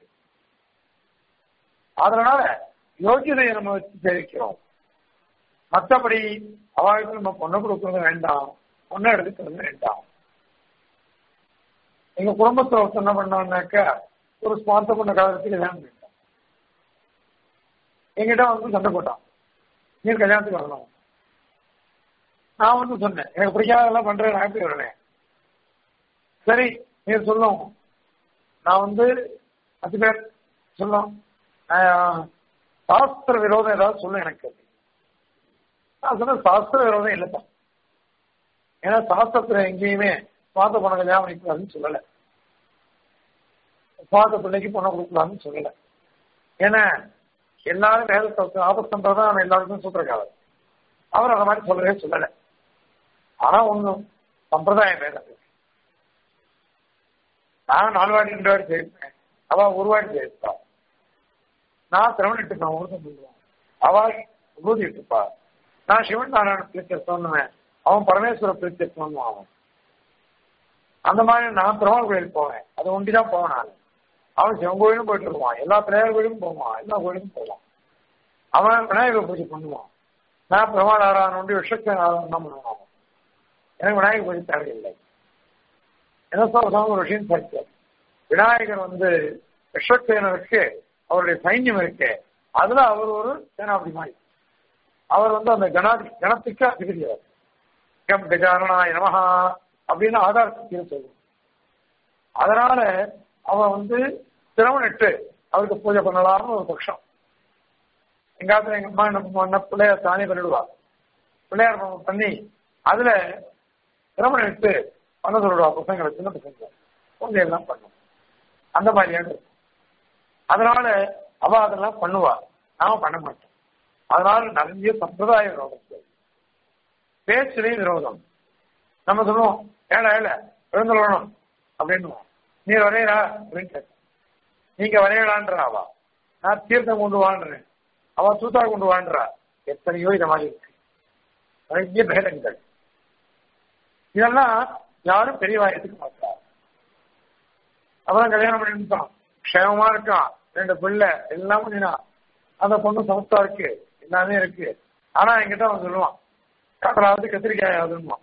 அதனால யோகியதையை நம்ம வச்சு சேவிக்கிறோம் மற்றபடி அவளுக்கு நம்ம பொண்ணை கொடுக்கறது வேண்டாம் பொண்ணை எடுத்துக்கிறது வேண்டாம் எங்க குடும்பத்துல ஒருத்தர் என்ன பண்ணாங்கனாக்கா ஒரு ஸ்மார்த்த பொண்ணை கல்யாணத்துக்கு கல்யாணம் பண்ணிட்டான் எங்கிட்ட வந்து சண்டை போட்டான் நீ கல்யாணத்துக்கு வரணும் நான் வந்து சொன்னேன் எனக்கு பிடிக்காதெல்லாம் பண்றேன் நான் எப்படி வருவேன் சரி நீ சொல்லும் நான் வந்து பத்து பேர் சொல்லும் சாஸ்திர விரோதம் ஏதாவது சொல்லும் எனக்கு நான் சொன்னேன் சாஸ்திர விரோதம் இல்லைப்பா ஏன்னா சாஸ்திரத்துல எங்கேயுமே சுவாத பொண்ணை கல்யாணம் பண்ணிக்கூடாதுன்னு சொல்லல சுவாத பிள்ளைக்கு பொண்ணை கொடுக்கலாம்னு சொல்லல ஏன்னா எல்லாரும் வேதத்தை ஆபத்து பண்றதா நம்ம எல்லாருக்கும் சூத்திரக்காரர் அவர் அந்த மாதிரி சொல்லவே சொல்லல ஆனா ஒண்ணும் சம்பிரதாயம் வேற நான் நாலு வாட்டி ரெண்டு வாட்டி செய்வேன் அவ ஒரு வாட்டி செய்ப்பா நான் திரவணம் இட்டுப்பேன் ஊர்தம் சொல்லுவான் அவ ஊதி இட்டுப்பா நான் சிவன் நாராயண பிரிச்சர் சொன்னுவேன் அவன் பரமேஸ்வர பிரிச்சர் சொன்னுவான் அவன் அந்த மாதிரி நான் பெருமாள் கோயிலுக்கு போவேன் அது ஒண்டிதான் போவேன் நான் அவன் சிவன் கோயிலும் போயிட்டு வருவான் எல்லா பிள்ளையார் கோயிலும் போவான் எல்லா கோயிலுக்கும் போவான் அவன் விநாயகர் பூஜை பண்ணுவான் நான் பெருமாள் ஆராதனை ஒண்டி விஷத்தை ஆராதனை பண்ணுவான் எனக்கு விநாயகர் பூஜை தேவையில்லை என்ன சொல்றாங்க ஒரு விஷயம் படித்தார் விநாயகர் வந்து விஸ்வக்சேனருக்கு அவருடைய சைன்யம் இருக்கு அதுல அவர் ஒரு சேனாபதி மாதிரி அவர் வந்து அந்த கணாதி கணத்துக்கு அதிபதி அவர் கம் கஜானனாய நமஹா அப்படின்னு ஆதாரத்துக்கு சொல்லுவோம் அதனால அவன் வந்து திறமனிட்டு அவருக்கு பூஜை பண்ணலாம்னு ஒரு பட்சம் எங்காவது எங்க அம்மா என்ன பிள்ளையார் தானே பண்ணிடுவா பிள்ளையார் பண்ணி அதுல திறமனிட்டு பண்ண சொல்லுவா பசங்களை சின்ன பசங்க பூஜை எல்லாம் பண்ணும் அந்த மாதிரியான அதனால அவ அதெல்லாம் பண்ணுவா நாம பண்ண மாட்டோம் அதனால நிறைய சம்பிரதாய விரோதம் பேச்சுலையும் விரோதம் நம்ம சொல்லுவோம் ஏடா ஏல எழுந்துள்ளணும் அப்படின்னு நீ வரையறா அப்படின்னு கேட்க நீங்க வரையலான்ற அவா நான் தீர்த்தம் கொண்டு வான்றேன் அவ சூத்தா கொண்டு வான்றா எத்தனையோ இத மாதிரி இருக்கு நிறைய பேதங்கள் இதெல்லாம் யாரும் பெரியவா எடுத்துக்க மாட்டா அப்புறம் கல்யாணம் பண்ணிட்டான் க்ஷேமமா இருக்கான் ரெண்டு பிள்ளை எல்லாம் பண்ணினா அந்த பொண்ணு சமத்தா இருக்கு எல்லாமே இருக்கு ஆனா என்கிட்ட அவன் சொல்லுவான் காக்கலாவது கத்திரிக்காயாவதுமா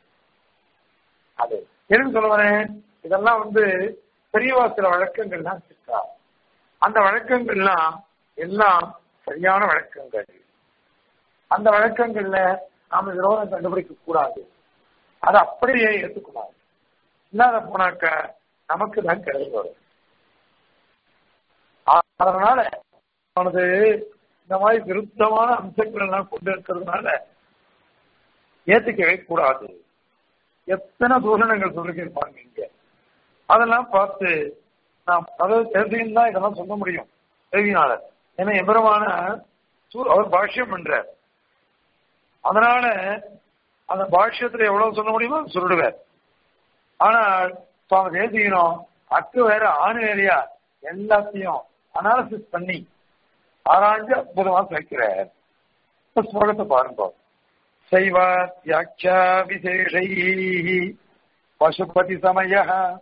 அது எதுன்னு சொல்லுவேன் இதெல்லாம் வந்து பெரியவா சில வழக்கங்கள்லாம் இருக்கா அந்த வழக்கங்கள்லாம் எல்லாம் சரியான வழக்கங்கள் அந்த வழக்கங்கள்ல நாம விரோதம் கண்டுபிடிக்க கூடாது அதை அப்படியே ஏற்றுக்கூடாது இல்லாத போனாக்க நமக்கு தான் கிடையாது வரும் அதனால அவனது இந்த மாதிரி விருத்தமான அம்சங்கள் எல்லாம் கொண்டு இருக்கிறதுனால ஏத்துக்கவே கூடாது எத்தனை தூஷணங்கள் சொல்லிருப்பாங்க இங்க அதெல்லாம் பார்த்து நாம் அதாவது தெரிஞ்சுன்னு தான் இதெல்லாம் சொல்ல முடியும் தேவினால ஏன்னா எம்பரமான அவர் பாஷ்யம் பண்றார் அதனால அந்த பாஷ்யத்துல எவ்வளவு சொல்ல முடியுமோ சொல்லிடுவார் ஆனால் சுவாமி தேசிகனும் அக்கு வேற ஆணு வேறையா எல்லாத்தையும் அனாலிசிஸ் பண்ணி ஆராய்ஞ்சு அற்புதமா சேர்க்கிறார் இப்ப ஸ்லோகத்தை பாருங்க சைவாத்யாட்சா விசேஷை பசுபதி சமய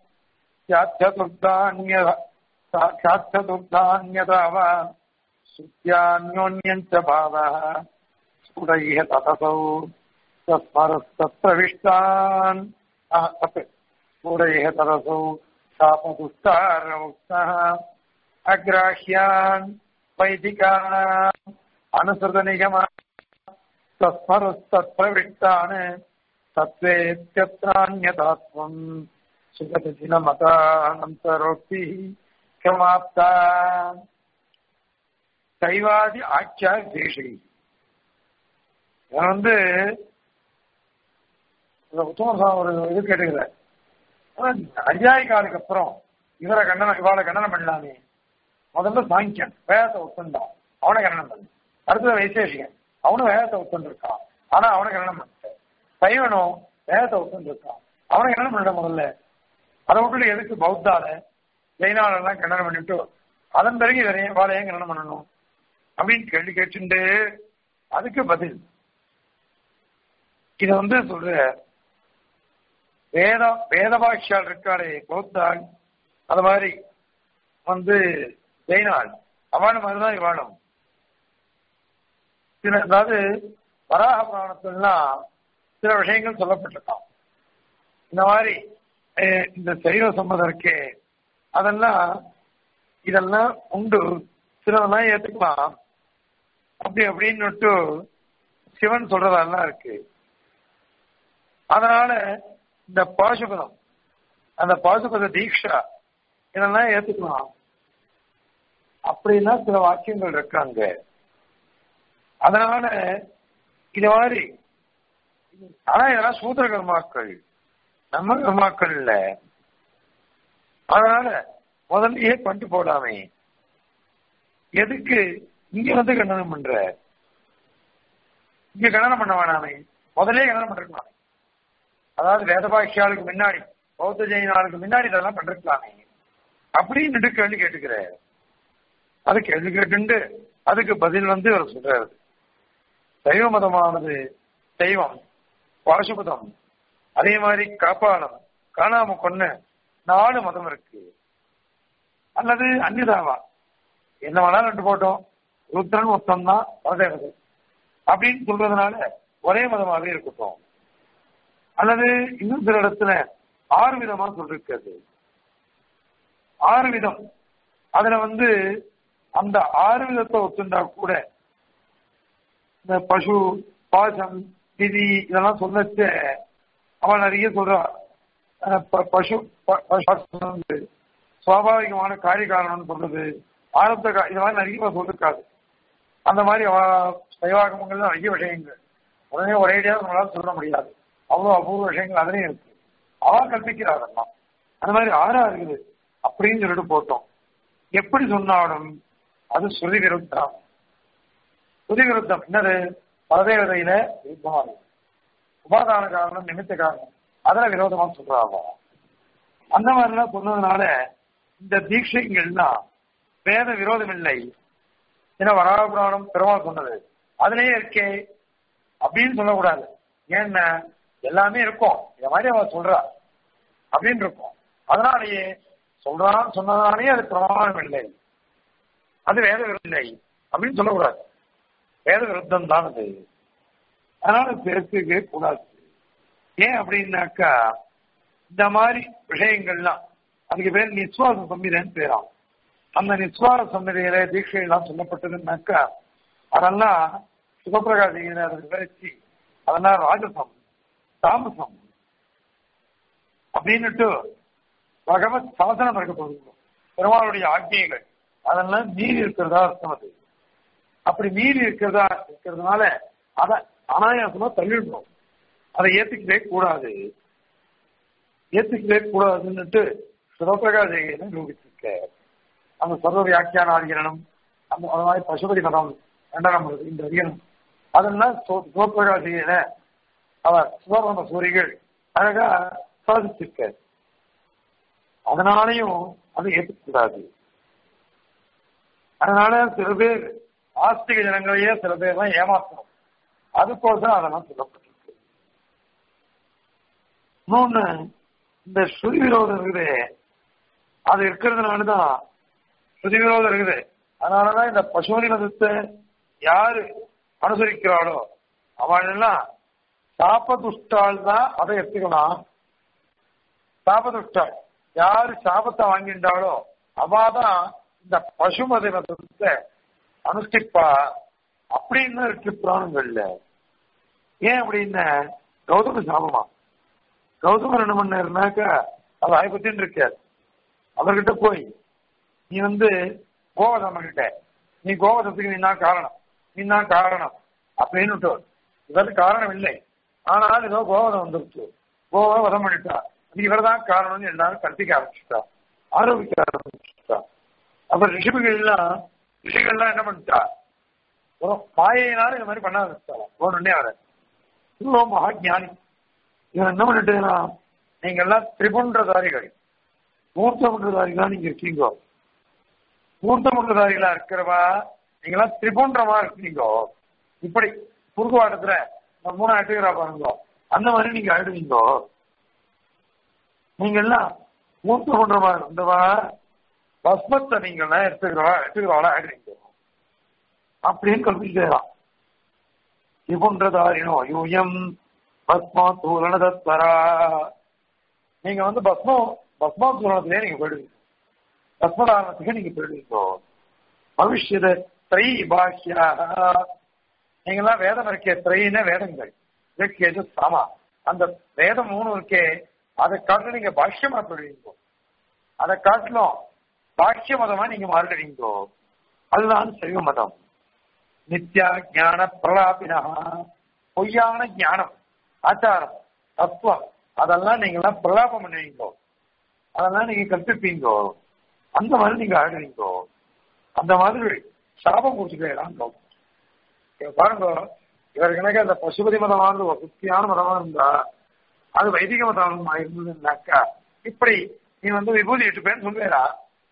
சாட்சதுர்தான்யதாவ சுத்தியான்யோன்யஞ்ச பாவः स्फुटैः ततसौ तस्मरस्तप्रविष्टान् तत् स्फुटैः ततसौ शापदुष्टारमुक्तः अग्राह्यान् वैदिकानाम् अनुसृतनिगमा तस्मरस्तत्प्रविष्टान् तत्त्वेत्यत्रान्यतात्वम् सुगतदिनमतानन्तरोक्तिः क्षमाप्ता சைவாதி ஆட்சியா தேசி நான் வந்து உத்தம ஒரு இது கேட்டுக்கிறேன் அத்தியாயிகாலுக்கு அப்புறம் இவரை கண்டனம் இவாளை கண்டனம் பண்ணலாமே முதல்ல சாங்கியன் வேதத்தை ஒத்துண்டான் அவனை கண்டனம் பண்ணு அடுத்தது வைசேஷிகன் அவனும் வேதத்தை ஒத்துண்டு இருக்கான் ஆனா அவனை கண்டனம் பண்ணிட்டேன் சைவனும் வேதத்தை ஒத்துண்டு இருக்கான் அவனை கண்டனம் பண்ண முதல்ல அதை விட்டுட்டு எதுக்கு பௌத்தால ஜெயினாலெல்லாம் கண்டனம் பண்ணிட்டு அதன் பிறகு இவரையும் வாழையும் கண்டனம் பண்ணணும் அப்படின்னு கேள்வி கேட்டுண்டு அதுக்கு பதில் இத வந்து சொல்ற வேத வேத பாஷ்யால் இருக்காளே பௌத்தாள் அது மாதிரி வந்து ஜெயினாள் அவன மாதிரிதான் இவாளும் சில அதாவது வராக புராணத்திலாம் சில விஷயங்கள் சொல்லப்பட்டிருக்கான் இந்த மாதிரி இந்த சைவ சம்மதம் இருக்கே அதெல்லாம் இதெல்லாம் உண்டு சிலதெல்லாம் ஏத்துக்கலாம் அப்படி அப்படின்னு சிவன் சொல்றதெல்லாம் இருக்கு அதனால இந்த பாசுபதம் அந்த பாசுபத தீக்ஷா இதெல்லாம் ஏத்துக்கலாம் அப்படின்னா சில வாக்கியங்கள் இருக்காங்க அதனால இது மாதிரி ஆனா இதெல்லாம் சூத்திர கர்மாக்கள் நம்ம கர்மாக்கள் இல்ல அதனால முதல்லயே பண்ணிட்டு போடாமே எதுக்கு இங்க வந்து கண்டனம் பண்ற இங்க கண்டனம் பண்ண வேணாமே முதலே கண்டனம் பண்ணிருக்கலாமே அதாவது வேதபாக்கியாளுக்கு முன்னாடி பௌத்த ஜெயினாளுக்கு முன்னாடி இதெல்லாம் பண்ணிருக்கலாமே அப்படின்னு கேள்வி கேட்டுக்கிற அது கேள்வி கேட்டு அதுக்கு பதில் வந்து அவர் சொல்றாரு சைவ மதமானது தெய்வம் பாசுபதம் அதே மாதிரி காப்பாளம் காணாம கொன்ன நாலு மதம் இருக்கு அல்லது அந்நிதாவா என்ன வேணாலும் ரெண்டு போட்டோம் ருத்ரன் மொத்தம் தான் பரதேவதை அப்படின்னு சொல்றதுனால ஒரே மதமாகவே இருக்கட்டும் அல்லது இன்னும் சில இடத்துல ஆறு விதமா சொல்லிருக்கிறது ஆறு விதம் அதுல வந்து அந்த ஆறு விதத்தை ஒத்துண்டா கூட இந்த பசு பாசம் விதி இதெல்லாம் சொல்லச்ச அவன் நிறைய சொல்றான் பசு சுவாபாவிகமான காரிய காரணம்னு சொல்றது ஆரம்ப இதெல்லாம் நிறைய சொல்லிருக்காது அந்த மாதிரி சைவாகமங்கள் நிறைய விஷயங்கள் உடனே ஒரேடியாக நம்மளால சொல்ல முடியாது அவ்வளவு அபூர்வ விஷயங்கள் அதுலயும் இருக்கு அவ கற்பிக்கிறார் அதெல்லாம் அந்த மாதிரி ஆறா இருக்குது அப்படின்னு சொல்லிட்டு போட்டோம் எப்படி சொன்னாலும் அது ஸ்ருதி விருத்தம் ஸ்ருதி விருத்தம் என்னது பரதேவதையில விருத்தமாக உபாதான காரணம் நிமித்த காரணம் அதுல விரோதமா சொல்றாங்க அந்த மாதிரிலாம் சொன்னதுனால இந்த தீட்சைகள்லாம் வேத விரோதம் இல்லை ஏன்னா வராபுராணம் பெருமாள் சொன்னது அதுலயே இருக்கே அப்படின்னு சொல்லக்கூடாது ஏன்னா எல்லாமே இருக்கும் இந்த மாதிரி அவ சொல்றா அப்படின்னு இருக்கும் அதனாலேயே சொல்றான் சொன்னதுனாலேயே அது பிரமாணம் இல்லை அது வேத விருத்தம் இல்லை அப்படின்னு சொல்லக்கூடாது வேத விருத்தம் தான் அது அதனால பேசுக்கவே கூடாது ஏன் அப்படின்னாக்கா இந்த மாதிரி விஷயங்கள்லாம் அதுக்கு பேர் நிஸ்வாச சம்மிதன்னு பேராம் அந்த நிஸ்வார சம்மிதையில தீட்சை எல்லாம் சொல்லப்பட்டதுன்னாக்கா அதெல்லாம் சுகப்பிரகாசிகளை அதை விவரிச்சு அதெல்லாம் ராஜசம் தாமசம் அப்படின்னுட்டு பகவத் சாசனம் இருக்க போகுது பெருமாளுடைய ஆజ్ఞைகள் அதெல்லாம் மீறி இருக்கிறதா அர்த்தம் அது அப்படி மீறி இருக்கிறதா இருக்கிறதுனால அதை அனாயாசமா தள்ளிடணும் அதை ஏத்துக்கவே கூடாது ஏத்துக்கவே கூடாதுன்னுட்டு சிவபிரகாசிகளை நிரூபிச்சிருக்க அந்த சர்வ வியாக்கியான அதிகரணம் அந்த அந்த மாதிரி பசுபதி மதம் கண்டனம் இந்த அதிகரணம் அதெல்லாம் சிவபிரகாசியில அவர் சிவபரம சூரிகள் அழகா சாதிச்சிருக்க அதனாலையும் அதை ஏற்றுக்கூடாது அதனால சில பேர் ஆஸ்திக ஜனங்களையே சில பேர் தான் ஏமாத்தணும் அதுக்கோசரம் அதெல்லாம் சொல்லப்பட்டிருக்கு இன்னொன்னு இந்த ஸ்ருதி விரோதம் இருக்குது அது இருக்கிறதுனாலதான் ஸ்ருதி விரோதம் இருக்குது அதனாலதான் இந்த பசுமதி மதத்தை யாரு அனுசரிக்கிறாளோ அவள் எல்லாம் சாபதுஷ்டால் தான் அதை எடுத்துக்கலாம் சாபதுஷ்டால் யாரு சாபத்தை வாங்கிட்டாளோ அவாதான் இந்த பசுமதி மதத்தை அனுஷ்டிப்பா அப்படின்னு இருக்கு புராணங்கள்ல ஏன் அப்படின்னா கௌதம சாபமா கௌதமர் என்ன பண்ணாருனாக்க அது ஆய்பத்தின்னு இருக்கார் அவர்கிட்ட போய் நீ வந்து கோவதம் கிட்ட நீ கோவதத்துக்கு நீ தான் காரணம் நீ தான் காரணம் அப்படின்னு இதற்கு காரணம் இல்லை ஆனால் ஏதோ கோவதம் வந்துருச்சு கோவ வதம் பண்ணிட்டா இது இவர்தான் காரணம்னு எல்லாரும் கற்பிக்க ஆரம்பிச்சுட்டா ஆரோபிக்க ஆரம்பிச்சுட்டா அப்ப ரிஷிபிகள் எல்லாம் ரிஷிகள்லாம் என்ன பண்ணிட்டா ஒரு மாயினால இந்த மாதிரி பண்ண ஆரம்பிச்சாலும் ஒன்னே வர இவ்வளோ மகா ஞானி இவன் என்ன பண்ணிட்டுனா நீங்க எல்லாம் திரிபுன்றதாரிகள் மூர்த்தமுன்றதாரிகளா நீங்க இருக்கீங்க மூர்த்தமுன்றதாரிகளா இருக்கிறவா நீங்க எல்லாம் திரிபுன்றமா இருக்கீங்க இப்படி குறுக்குவாட்டத்துல மூணு அட்டுகிறா பாருங்க அந்த மாதிரி நீங்க ஆயிடுவீங்க நீங்க எல்லாம் மூர்த்தமுன்றமா இருந்தவா பஸ்மத்தை நீங்க எல்லாம் எடுத்துக்கிறவா எடுத்துக்கிறவாளா ஆயிடுவீங்க அப்படின்னு கல்விக்கலாம் திரிபுன்றதாரினோ யூயம் பஸ்மா தூரணதத்வரா நீங்க வந்து பஸ்மம் பஸ்மா தூரணத்திலே நீங்க போயிடுவீங்க பஸ்மதாரணத்துக்கு நீங்க போயிடுவீங்க பவிஷ்யத திரை பாஷ்யா நீங்கெல்லாம் வேதம் இருக்கே திரையின வேதங்கள் இலக்கியது சாமா அந்த வேதம் மூணு இருக்கே அதை காட்டிலும் நீங்க பாஷ்யமா போயிடுவீங்க அதை காட்டிலும் பாஷ்ய மதமா நீங்க மாறிடுவீங்க அதுதான் சைவ மதம் நித்யா ஞான பிரலாபினா பொய்யான ஞானம் ஆச்சாரம் தத்துவம் அதெல்லாம் நீங்க எல்லாம் பிரலாபம் பண்ணுவீங்க அதெல்லாம் நீங்க கற்பிப்பீங்க அந்த மாதிரி நீங்க ஆடுவீங்க அந்த மாதிரி சாபம் கொடுத்துக்கலாம் பாருங்க இவர் கணக்கு அந்த பசுபதி மதமானது ஒரு சுத்தியான மதமா இருந்தா அது வைதிக மதமா இருந்ததுன்னாக்கா இப்படி நீ வந்து விபூதி எட்டு பேர் சொல்லுவேரா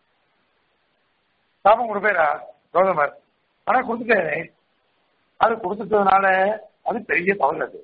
சாபம் கொடுப்பேரா கௌதமர் ஆனா கொடுத்துட்டாரு அது கொடுத்துட்டதுனால அது பெரிய தவறு அது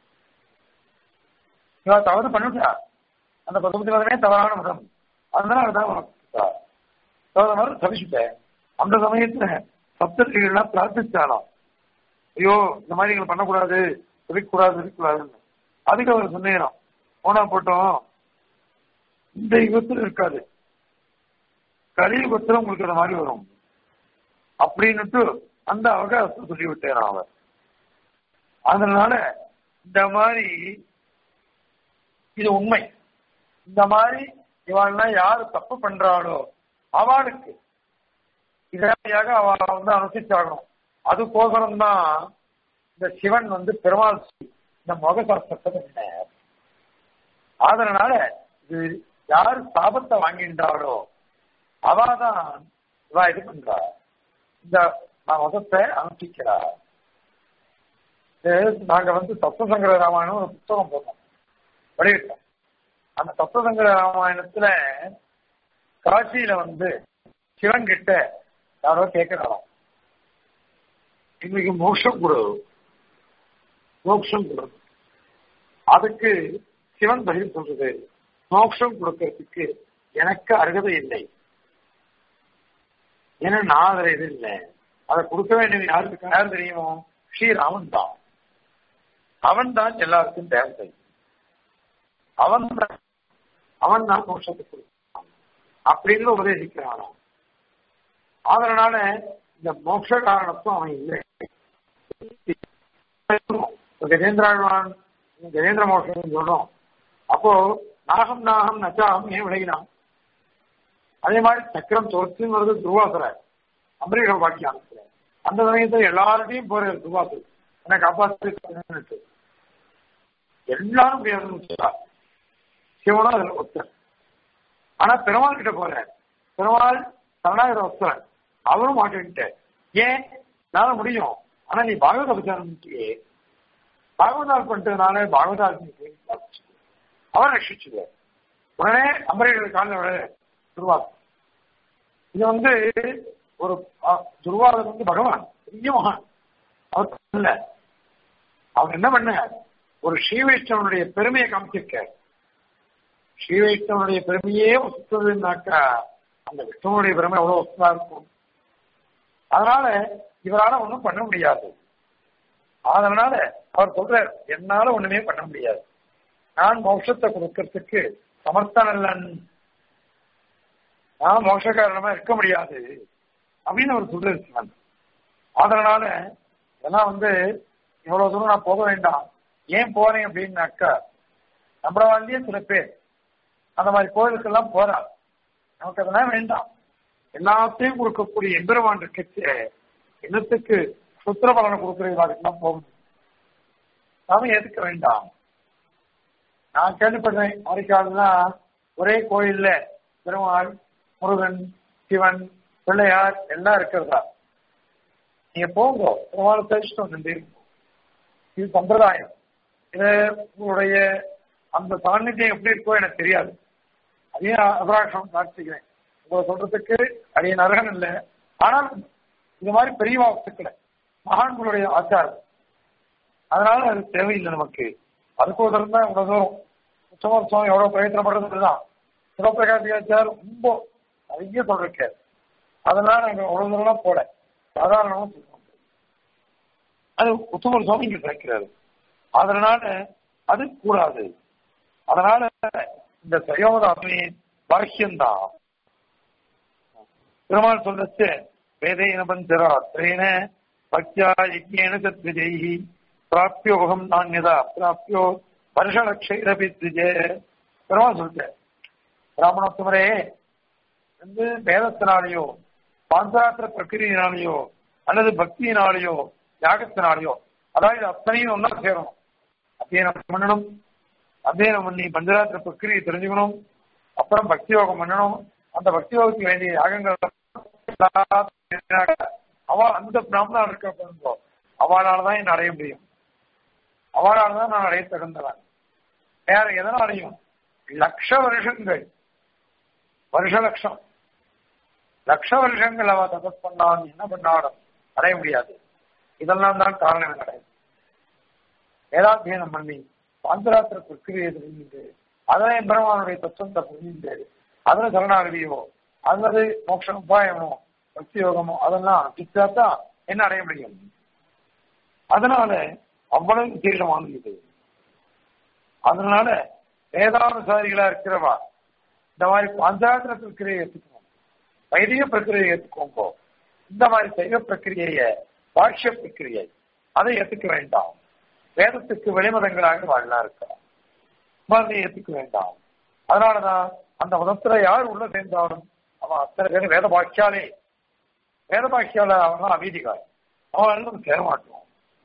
இவ தவறு பண்ணிட்டா அந்த பசுபதி மதமே தவறான மதம் அதனால அதுதான் கௌதமர் தவிச்சுட்டேன் அந்த சமயத்துல சப்தர்கள்லாம் பிரார்த்திச்சாலும் ஐயோ இந்த மாதிரி நீங்கள் பண்ணக்கூடாது இருக்கக்கூடாது இருக்கக்கூடாதுன்னு அதுக்கு அவர் சொன்னேன் போனா போட்டோம் இந்த யுகத்தில் இருக்காது கலியுகத்தில் உங்களுக்கு அந்த மாதிரி வரும் அப்படின்னுட்டு அந்த அவகாசத்தை சொல்லிவிட்டேன் அவர் அதனால இந்த மாதிரி இது உண்மை இந்த மாதிரி இவெல்லாம் யாரு தப்பு பண்றாளோ அவளுக்கு இதாக அவ வந்து அனுசரிச்சாகணும் அதுக்கோசரம் தான் இந்த சிவன் வந்து பெருமாள் இந்த முகசாஸ்திரத்தை பண்ணினார் அதனால இது யாரு சாபத்தை வாங்கின்றாளோ அவாதான் இவா இது பண்றா இந்த மதத்தை அனுஷ்டிக்கிறா நாங்க வந்து தத்துவசங்கர ராமாயணம் ஒரு புத்தகம் போட்டோம் வெளியிட்டோம் அந்த தத்துவசங்கர ராமாயணத்துல காட்சியில வந்து சிவன் கிட்ட யாரோ கேட்கிறாராம் இன்னைக்கு மோட்சம் கொடு மோட்சம் கொடு அதுக்கு சிவன் பதில் சொல்றது மோட்சம் கொடுக்கறதுக்கு எனக்கு அருகதை இல்லை ஏன்னா நான் அதுல இது இல்லை அதை கொடுக்க வேண்டியது யாருக்கு யார் தெரியுமோ ஸ்ரீராமன் தான் அவன் தான் எல்லாருக்கும் தேவை அவன் தான் அவன் தான் மோட்சத்தை கொடுத்தான் அப்படின்னு உபதேசிக்கிறானாம் அதனால இந்த மோட்ச காரணத்தும் அவன் இல்லை கஜேந்திராழ்வான் கஜேந்திர மோட்சம் சொல்றோம் அப்போ நாகம் நாகம் நச்சாகம் ஏன் விலகினான் அதே மாதிரி சக்கரம் தொடுத்துங்கிறது துருவாசுர அம்பரீஷ வாக்கியானத்துல அந்த சமயத்துல எல்லார்ட்டையும் போற துருவாசு என்னை காப்பாற்று எல்லாரும் போய் ஆரம்பிச்சா சிவனும் அதுல ஒருத்தர் ஆனா பெருமாள் கிட்ட போற பெருமாள் சரணாகர ஒருத்தர் அவரும் மாட்டேன்ட்டு ஏன் நான முடியும் ஆனா நீ பாகவத பிரச்சாரம் பாகவதால் பண்ணிட்டதுனால பாகவதால் அவன் ரட்சிச்சுடுவார் உடனே அம்பரீஷர் காலில் விட திருவாசம் இது வந்து ஒரு அ- துர்வாதன் வந்து பகவான் பெரிய மகான் அவர் இல்ல அவர் என்ன பண்ண ஒரு ஸ்ரீ வைஷ்ணவனுடைய பெருமையை காமிச்சிருக்க ஸ்ரீ வைஷ்ணவனுடைய பெருமையே ஒத்துதுன்னாக்கா அந்த விஷ்ணுவனுடைய பெருமை எவ்வளவு ஒத்தா இருக்கும் அதனால இவரால ஒண்ணும் பண்ண முடியாது அதனால அவர் சொல்றார் என்னால ஒண்ணுமே பண்ண முடியாது நான் மோட்சத்தை கொடுக்கறதுக்கு சமர்த்தன் அல்லன் நான் மோட்ச காரணமா இருக்க முடியாது அப்படின்னு அவர் சொல்லிருக்காங்க அதனால இதெல்லாம் வந்து இவ்வளவு தூரம் நான் போக வேண்டாம் ஏன் போறேன் அப்படின்னாக்கா நம்மள வாழ்லயே சில பேர் அந்த மாதிரி கோயிலுக்கெல்லாம் போறா நமக்கு அதெல்லாம் வேண்டாம் எல்லாத்தையும் கொடுக்கக்கூடிய எம்பெருமான் இருக்கச்சு என்னத்துக்கு சுத்திர பலனை கொடுக்கறதுக்கெல்லாம் போகணும் நாம ஏத்துக்க வேண்டாம் நான் கேள்விப்படுறேன் அமெரிக்காவில்னா ஒரே கோயில்ல பெருமாள் முருகன் சிவன் பிள்ளையார் எல்லாம் இருக்கிறதா நீங்க போங்க பெருமாள் பேசிட்டு வந்து இது சம்பிரதாயம் இது உங்களுடைய அந்த சாநித்தியம் எப்படி இருக்கோ எனக்கு தெரியாது அதையும் அபராஷம் காட்சிக்கிறேன் உங்களை சொல்றதுக்கு அடைய நரகன் இல்லை ஆனால் இது மாதிரி பெரிய வஸ்துக்களை மகான்களுடைய ஆச்சாரம் அதனால அது தேவையில்லை நமக்கு அதுக்கோசரம் தான் இவ்வளவு தூரம் உச்சமோத்சவம் எவ்வளவு பிரயத்தனப்படுறது தான் சிவபிரகாசியாச்சார் ரொம்ப நிறைய சொல்லிருக்காரு அதெல்லாம் நாங்க அவ்வளவு தூரம் போல சாதாரணமா சொல்லுவோம் அது உத்தமோத்சவம் இங்க கிடைக்கிறாரு அதனால அது கூடாது அதனால இந்த சயோதாமின் பாக்கியம்தான் பெருமாள் சொல்லச்சு வேதேன பஞ்சராத்திரேன பக்தியா யஜ்ஞேன சத்விஜைஹி பிராப்தியோகம் நான்யதா பிராப்தியோ வருஷலட்சைரபி திஜே பெருமாள் சொல்லிட்டார் பிராமணோத்தமரே வந்து வேதத்தினாலேயோ பாஞ்சராத்திர பிரக்கிரியினாலேயோ அல்லது பக்தியினாலேயோ யாகத்தினாலேயோ அதாவது அத்தனையும் ஒன்னா சேரணும் அத்தியனம் பண்ணணும் அத்தியனம் பண்ணி பஞ்சராத்திர பிரக்கிரியை தெரிஞ்சுக்கணும் அப்புறம் பக்தி யோகம் பண்ணணும் அந்த பக்தி யோகத்துக்கு வேண்டிய யாகங்கள் அவ அந்த பிராமணன் இருக்க பாருங்க அவளாலதான் என்ன அடைய முடியும் அவளாலதான் நான் அடைய தகுந்தவன் வேற எதனாலையும் லட்ச வருஷங்கள் வருஷ லட்சம் லட்ச வருஷங்கள் அவ தபஸ் பண்ணாலும் என்ன பண்ணாலும் அடைய முடியாது இதெல்லாம் தான் காரணம் கிடையாது வேதாத்தியனம் பண்ணி பாந்தராத்திர பிரக்கிரியை தெரிஞ்சுட்டு அதனை பிரம்மானுடைய தத்துவத்தை புரிஞ்சுட்டு அதுல சரணாகதியோ அல்லது மோட்ச உபாயமோ பக்தி யோகமோ அதெல்லாம் தான் என்ன அடைய முடியும் அதனால அவ்வளவு விசேஷமானது இது அதனால வேதானுசாரிகளா இருக்கிறவா இந்த மாதிரி பாஞ்சாத்திர பிரக்கிரியை ஏற்றுக்கணும் வைதிக பிரக்கிரியை ஏற்றுக்கோங்க இந்த மாதிரி சைவ பிரக்கிரியைய பாஷ்ய பிரக்கிரியை அதை ஏற்றுக்க வேண்டாம் வேதத்துக்கு வெளிமதங்களாக வாழலாம் இருக்கலாம் மாதிரி ஏற்றுக்க வேண்டாம் அதனாலதான் அந்த மதத்துல யார் உள்ள சேர்ந்தாலும் அவன் அத்தனை பேரும் வேத பாக்கியாலே வேத பாக்கியால அவன் அவீதிகார் அவன் நம்ம சேர மாட்டான்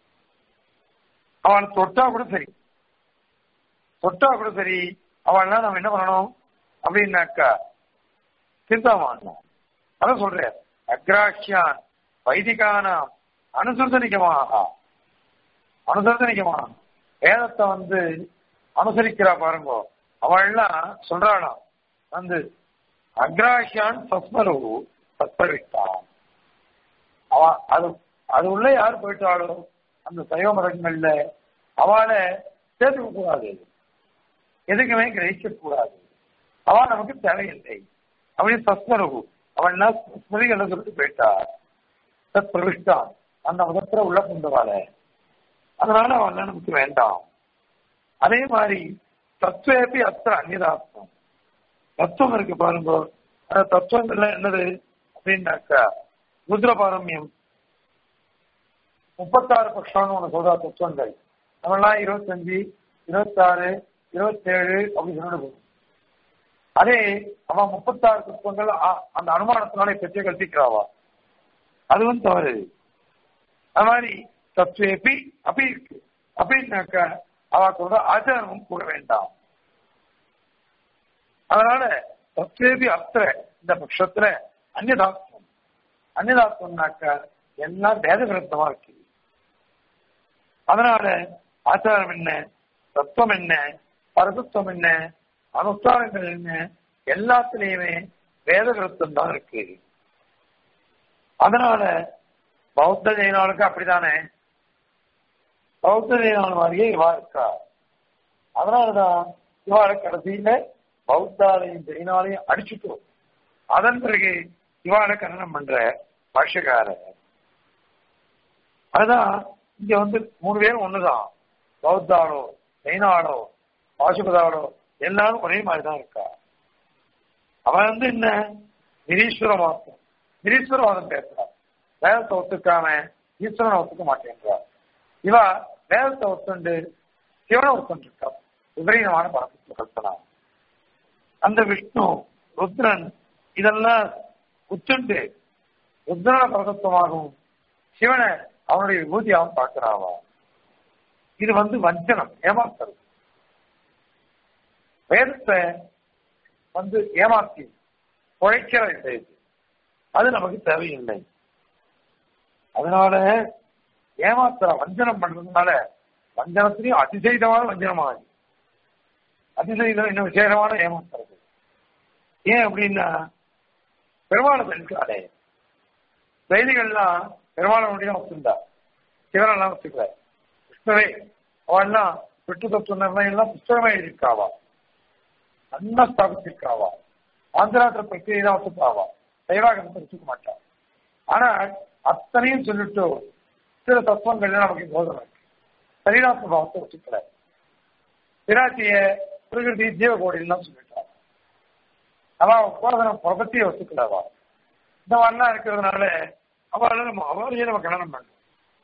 அவன் தொட்டா கூட சரி தொட்டா கூட சரி அவன்லாம் நம்ம என்ன பண்ணணும் அப்படின்னாக்கா சிந்தா மாட்டோம் அதான் சொல்றேன் அக்ராஹ்யான் வைதிகானாம் அனுசர்தனிகமாக அனுசர்தனிகமாக வேதத்தை வந்து அனுசரிக்கிறா பாருங்க அவள்லாம் சொல்றாளாம் வந்து அக்ராஹியான் சஸ்மரு சத்பரித்தான் அவ அது அது உள்ள யார் போயிட்டாளோ அந்த சைவ மதங்கள்ல அவளை சேர்த்துக்க கூடாது எதுக்குமே கிரகிக்க கூடாது அவ நமக்கு தேவையில்லை அப்படின்னு சஸ்மருகு அவள்னா ஸ்மிருதிகளை சொல்லிட்டு போயிட்டார் சத் பிரவிஷ்டான் அந்த மதத்துல உள்ள கொண்டவாள அதனால அவள் நமக்கு வேண்டாம் அதே மாதிரி தத்துவேபி அத்த அந்நிதாத்மம் தத்துவம் இருக்கு பாருங்க அந்த தத்துவங்கள்ல என்னது அப்படின்னாக்கா ருத்ரபாரம்யம் முப்பத்தாறு பட்சம்னு ஒண்ணு சொல்றா தத்துவங்கள் நம்மளாம் இருபத்தஞ்சு இருபத்தாறு இருபத்தேழு அப்படி சொல்லிட்டு போகும் அதே அவன் முப்பத்தாறு தத்துவங்கள் அ- அந்த அனுமானத்தினாலே பெற்று கல்பிக்கிறாவா அதுவும் தவறு அது மாதிரி தத்துவேபி அப்படி இருக்கு அப்படின்னாக்கா அவ சொல்ற ஆச்சாரமும் கூட வேண்டாம் அதனால தத்துவேபி அத்திர இந்த பட்சத்துல அந்நியதாத்வம் அந்நியதாத்வம்னாக்க எல்லாம் வேத விருத்தமா இருக்கு அதனால ஆச்சாரம் என்ன தத்துவம் என்ன பரதத்துவம் என்ன அனுஷ்டானங்கள் என்ன எல்லாத்துலயுமே வேத விருத்தம் தான் இருக்கு அதனால பௌத்த ஜெயினாளுக்கு அப்படித்தானே பௌத்த ஜெயினால் மாதிரியே இவா இருக்கா அதனாலதான் இவாளை கடைசியில பௌத்தாலையும் ஜெயினாலையும் அடிச்சுட்டோம் அதன் பிறகு இவாளை கன்னடம் பண்ற பாஷ்யக்காரர் அதுதான் இங்க வந்து மூணு பேரும் ஒண்ணுதான் பௌத்தாளோ ஜெயினாளோ பாசுபதாளோ எல்லாரும் ஒரே மாதிரி தான் இருக்கா அவன் வந்து என்ன நிரீஸ்வரவாதம் நிரீஸ்வரவாதம் பேசுறான் வேதத்தை ஒத்துக்காம ஈஸ்வரனை ஒத்துக்க மாட்டேன்றார் இவா வேதத்தை ஒத்துண்டு சிவனை ஒத்துண்டு இருக்கா விபரீதமான பரமத்துவ கல்பனா அந்த விஷ்ணு ருத்ரன் இதெல்லாம் உச்சுண்டு ருத்ரன பரதத்துவமாகவும் சிவனை அவனுடைய விபூதியாகவும் பார்க்கிறாவா இது வந்து வஞ்சனம் ஏமாத்துறது வேதத்தை வந்து ஏமாத்தி உழைக்கிற இது அது நமக்கு தேவையில்லை அதனால ஏமாத்துற வஞ்சனம் பண்றதுனால வஞ்சனத்திலையும் அதிசயிதமான வஞ்சனமாகுது அதிசயிதம் இன்னும் விசேஷமான ஏமாத்துறது ஏன் அப்படின்னா பெருமாளை பெண்காலே செய்திகள்லாம் பெருமாளை முடியும் வச்சிருந்தா சிவனெல்லாம் வச்சுக்கல கிருஷ்ணரே அவெல்லாம் விட்டு தத்துவ நிர்ணயம் எல்லாம் புஸ்தகமே எழுதியிருக்காவா நல்லா ஸ்தாபிச்சிருக்காவா ஆந்திராத்திர பிரக்கிரியை தான் வச்சுக்காவா சைவாகத்தை வச்சுக்க மாட்டா ஆனா அத்தனையும் சொல்லிட்டு சில தத்துவங்கள் நமக்கு போதனை இருக்கு சரீராத்ம பாவத்தை வச்சுக்கல பிராட்டிய பிரகிருதி ஜீவகோடிலாம் சொல்லிட்டாங்க அவன் உபாதன பிரபத்தியை வச்சுக்கலவா இந்த மாதிரிலாம் இருக்கிறதுனால அவளை நம்ம அவளையே நம்ம கணனம் பண்ணணும்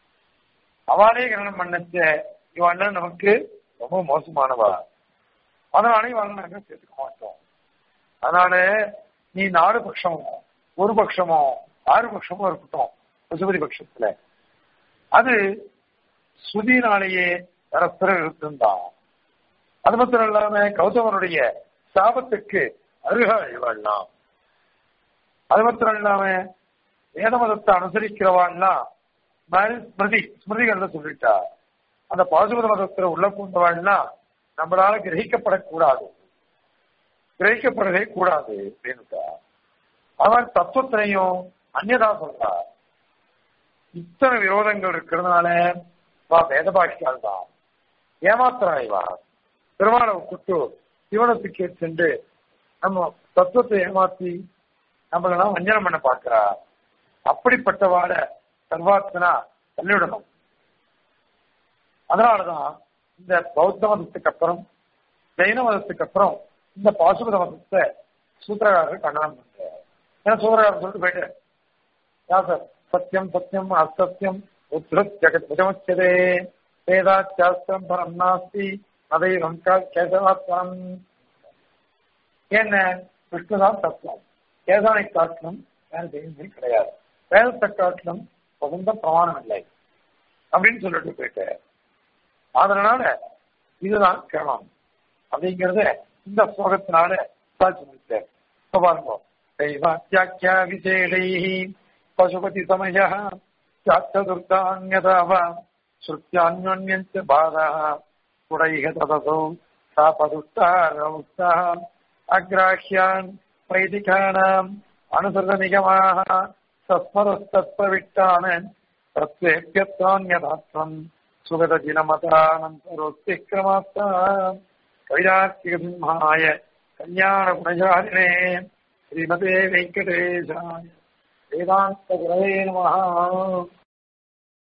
அவளே கணனம் பண்ணச்ச இவெல்லாம் நமக்கு ரொம்ப மோசமானவா அதனால இவன் நாங்க சேர்த்துக்க மாட்டோம் அதனால நீ நாலு பட்சமோ ஒரு பட்சமோ ஆறு பட்சமோ இருக்கட்டும் பசுபதி பட்சத்துல அது சுதினாலேயே பரஸ்பர இருந்தான் அது மாத்திரம் இல்லாம கௌதமனுடைய சாபத்துக்கு அருகாள் வாழலாம் அது மாத்திரம் இல்லாம வேத மதத்தை அனுசரிக்கிறவாள்லாம் ஸ்மிருதி ஸ்மிருதிகள்ல சொல்லிட்டா அந்த பாசுபத மதத்துல உள்ள பூந்தவாள்லாம் நம்மளால கிரகிக்கப்படக்கூடாது கிரகிக்கப்படவே கூடாது அப்படின்னுட்டா அவன் தத்துவத்திலையும் அந்நதா சொல்றா இத்தனை விரோதங்கள் இருக்கிறதுனால வா வேத பாஷியால் தான் ஏமாத்திராய்வா பெருமாளை குட்டு சிவனத்துக்கு சென்று நம்ம தத்துவத்தை ஏமாத்தி நம்மளெல்லாம் வஞ்சனம் பண்ண பார்க்கிறா அப்படிப்பட்டவாட சர்வாத்மனா தள்ளிவிடணும் அதனாலதான் இந்த பௌத்த மதத்துக்கு அப்புறம் ஜெயின மதத்துக்கு அப்புறம் இந்த பாசுபத மதத்தை சூத்திரகாரர் கண்டனம் பண்றாரு ஏன்னா சூத்திரகாரர் சொல்லிட்டு போயிட்டு யாசர் சத்தியம் சத்தியம் அசத்தியம் உத்ருத் ஜெகத் புஜமுச்சதே வேதாச்சாஸ்திரம் பரம் நாஸ்தி அதைவம் கேசவாத்மனம் என்ன விஷ்ணுதான் தத்துவம் கேதானை காட்டிலும் வேற தெய்வமே கிடையாது வேதத்தை காட்டிலும் பகுந்த பிரமாணம் இல்லை அப்படின்னு சொல்லிட்டு போயிட்டு அதனால இதுதான் கிரமம் அப்படிங்கறத இந்த ஸ்லோகத்தினால சாட்சி முடித்தார் இப்ப பாருங்க தெய்வாத்தியாக்கியா விசேஷை பசுபதி சமய சாத்ததுர்கான்யதாவ ஸ்ருத்தியான்யோன்யஞ்ச பாதா குடைக ததசௌ சாபதுஷ்டாரமுக்தா அக்ராஹ்யான் வைதிகானாம் அனுசൃത நிகமாக சஸ்மரஸ்தத்வவிட்டான தத்வேப்யத்வான்யதாத்வம் சுகதஜினமதானந்தரோத்திக்கிரமாத்தா கவிதார்த்திகசிம்ஹாய கல்யாணகுணசாலினே ஸ்ரீமதே வெங்கடேஷாய வேதாந்த குரவே நமः